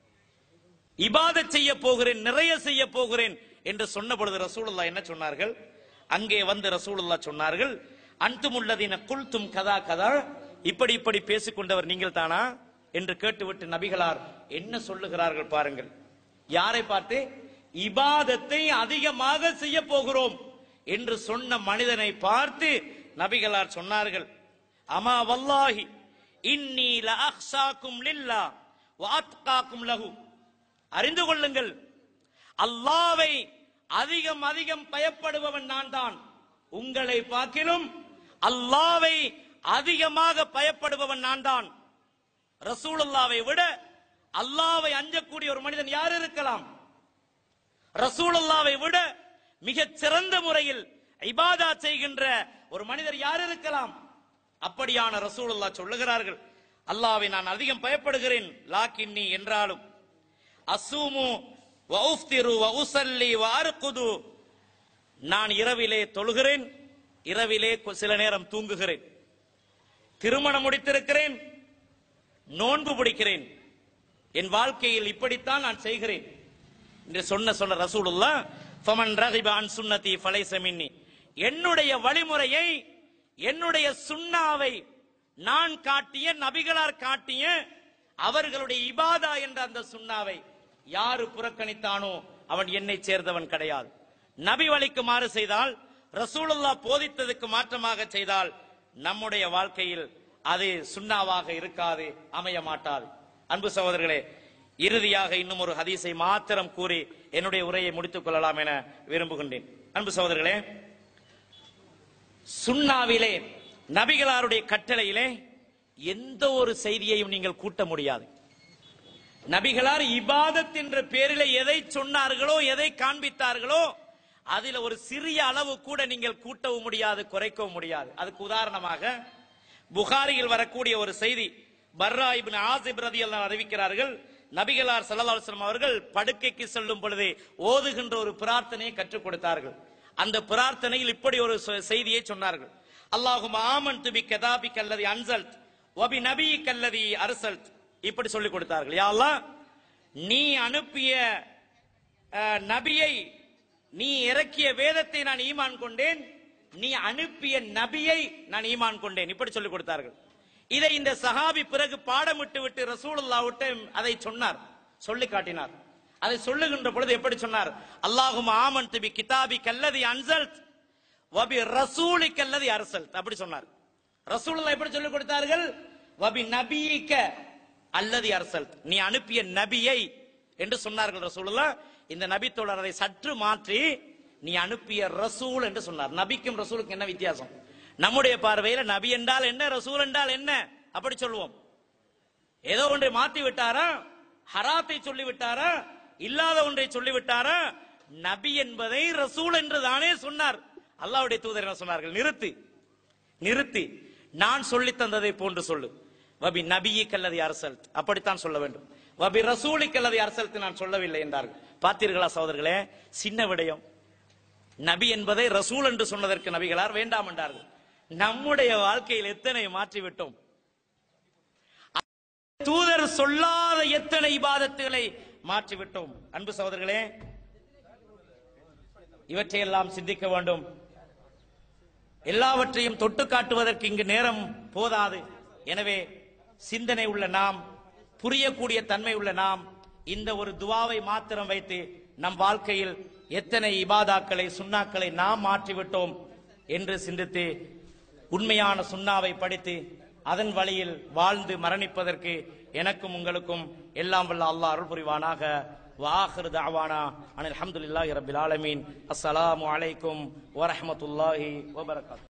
இபாதத் செய்ய போகிறேன் நிறைய செய்ய போகிறேன் என்று சொன்ன பொழுது ரசூலுல்லா என்ன சொன்னார்கள் அங்கே வந்து ரசூலுல்லா சொன்னார்கள் அன்துமுள்ளதின குல்தும் கதா கதா இப்படி இப்படி பேசிக் கொண்டவர் நீங்கள் தானா என்று கேட்டுவிட்டு நபிகளார் என்ன சொல்லுகிறார்கள் பாருங்கள் யாரை பார்த்து இபாதத்தை அதிகமாக செய்ய போகிறோம் என்று சொன்ன மனிதனை பார்த்து நபிகளார் சொன்னார்கள் அமா வல்லாஹி இன்னி லஅஹ்சாக்கும் லில்லா வஅத்காக்கும் லஹு அறிந்து கொள்ளுங்கள் அல்லாவை அதிகம் அதிகம் பயப்படுபவன் நான் தான் உங்களை பார்க்கிலும் அல்லாவை அதிகமாக பயப்படுபவன் நான் தான் ரசூலுல்லாவை விட அல்லாவை அஞ்சக்கூடிய ஒரு மனிதன் யார் இருக்கலாம் ரசூலுல்லாவை விட மிகச் சிறந்த முறையில் இபாதா செய்கின்ற ஒரு மனிதர் யார் இருக்கலாம் அப்படியான ரசூலுல்லா சொல்லுகிறார்கள் அல்லாவை நான் அதிகம் பயப்படுகிறேன் லாக்கின்னி என்றாலும் அசூமு வௌஃப்திரு வஉசல்லி வஅர்குது நான் இரவிலே தொழுகிறேன் இரவிலே கொ- சில நேரம் தூங்குகிறேன் திருமணம் முடித்திருக்கிறேன் நோன்பு பிடிக்கிறேன் என் வாழ்க்கையில் இப்படித்தான் நான் செய்கிறேன் என்று சொன்ன சொன்ன ரசூலுல்லா ஃபமன் ரகிப அன் சுன்னதி ஃபலைஸ மின்னி என்னுடைய வழிமுறையை என்னுடைய சுண்ணாவை நான் காட்டிய நபிகளார் காட்டிய அவர்களுடைய இபாதா என்ற அந்த சுண்ணாவை யாரு புறக்கணித்தானோ அவன் என்னை சேர்ந்தவன் கிடையாது நபி வழிக்கு மாறு செய்தால் ரசூலுல்லா போதித்ததுக்கு மாற்றமாக செய்தால் நம்முடைய வாழ்க்கையில் அது சுண்ணாவாக இருக்காது அமைய மாட்டாது அன்பு சகோதரர்களே இறுதியாக இன்னும் ஒரு ஹதீஸை மாத்திரம் கூறி என்னுடைய உரையை முடித்துக் கொள்ளலாம் என விரும்புகின்றேன் அன்பு சகோதரர்களே சுண்ணாவிலே நபிகளாருடைய கட்டளையிலே எந்த ஒரு செய்தியையும் நீங்கள் கூட்ட முடியாது நபிகளார் இபாதத் என்ற பேரிலே எதை சொன்னார்களோ எதை காண்பித்தார்களோ அதில் ஒரு சிறிய அளவு கூட நீங்கள் கூட்டவும் முடியாது குறைக்கவும் முடியாது அதுக்கு உதாரணமாக புகாரியில் வரக்கூடிய ஒரு செய்தி பர்ரா இப்னு ஆசிப் ரதியல்லாஹு அறிவிக்கிறார்கள் நபிகளார் ஸல்லல்லாஹு அலைஹி வஸல்லம் அவர்கள் படுக்கைக்கு செல்லும் பொழுது ஓதுகின்ற ஒரு பிரார்த்தனையை கற்றுக் கொடுத்தார்கள் அந்த பிரார்த்தனையில் இப்படி ஒரு சொ- செய்தியை சொன்னார்கள் அல்லாஹும் ஆமன் துபி கதாபி கல்லதி அன்சல்ட் வபி நபி கல்லதி அரசல்ட் இப்படி சொல்லிக் கொடுத்தார்கள் யா அல்லாஹ் நீ அனுப்பிய அஹ், நபியை நீ இறக்கிய வேதத்தை நான் ஈமான் கொண்டேன் நீ அனுப்பிய நபியை நான் ஈமான் கொண்டேன் இப்படி சொல்லிக் கொடுத்தார்கள் இதை இந்த சஹாபி பிறகு பாடமிட்டு விட்டு ரசூலுல்லாஹ்விட்ட அதை சொன்னார் சொல்லி காட்டினார் அதை சொல்லுகின்ற பொழுது எப்படி சொன்னார் அல்லாஹும் ஆமன் துபி கிதாபி கல்லதி அன்சல்ட் வபி ரசூலி கல்லதி அரசல்ட் அப்படி சொன்னார் ரசூலுல்லாஹ் எப்படி சொல்லிக் கொடுத்தார்கள் வபி நபியிக்க அல்லதி அரசல்ட் நீ அனுப்பிய நபியை என்று சொன்னார்கள் ரசூலுல்லாஹ் இந்த நபி தோழர் அதை சற்று மாற்றி நீ அனுப்பிய ரசூல் என்று சொன்னார் நபிக்கும் ரசூலுக்கும் என்ன வித்தியாசம் நம்முடைய பார்வையில நபி என்றால் என்ன ரசூல் என்றால் என்ன அப்படி சொல்லுவோம் ஏதோ ஒன்றை மாத்தி விட்டாரா ஹராத்தை சொல்லி விட்டாரா இல்லாத ஒன்றை சொல்லி விட்டாரா நபி என்பதை ரசூல் என்று தானே சொன்னார் அல்லாஹ்வுடைய தூதர் என்ன சொன்னார்கள் நிறுத்து நிறுத்தி நான் சொல்லி தந்ததை போன்று சொல்லு வபி நபியை கல்லது அரசல்த் அப்படித்தான் சொல்ல வேண்டும் வபி ரசூலி கல்லது அரசல்த் நான் சொல்லவில்லை என்றார்கள் பார்த்தீர்களா சகோதரர்களே சின்ன விடயம் நபி என்பதை ரசூல் என்று சொன்னதற்கு நபிகளார் வேண்டாம் என்றார்கள் நம்முடைய வாழ்க்கையில் எத்தனை மாற்றி விட்டோம் தூதர் சொல்லாத எத்தனை இபாதத்துகளை மாற்றி விட்டோம் அன்பு சகோதரர்களே இவற்றையெல்லாம் சிந்திக்க வேண்டும் எல்லாவற்றையும் தொட்டு காட்டுவதற்கு இங்கு நேரம் போதாது எனவே சிந்தனை உள்ள நாம் புரியக்கூடிய தன்மை உள்ள நாம் இந்த ஒரு துவாவை மாத்திரம் வைத்து நம் வாழ்க்கையில் எத்தனை இபாதாக்களை சுண்ணாக்களை நாம் மாற்றிவிட்டோம் என்று சிந்தித்து உண்மையான சுண்ணாவை படித்து அதன் வழியில் வாழ்ந்து மரணிப்பதற்கு எனக்கும் உங்களுக்கும் எல்லாம் வல்ல அல்லாஹ் அருள் புரிவானாக வாஹிர் தாவானா அனில் அல்ஹம்துலில்லாஹி ரப்பில் ஆலமீன் அஸ்ஸலாமு அலைக்கும் வரஹ்மத்துல்லாஹி வபரகாத்துஹு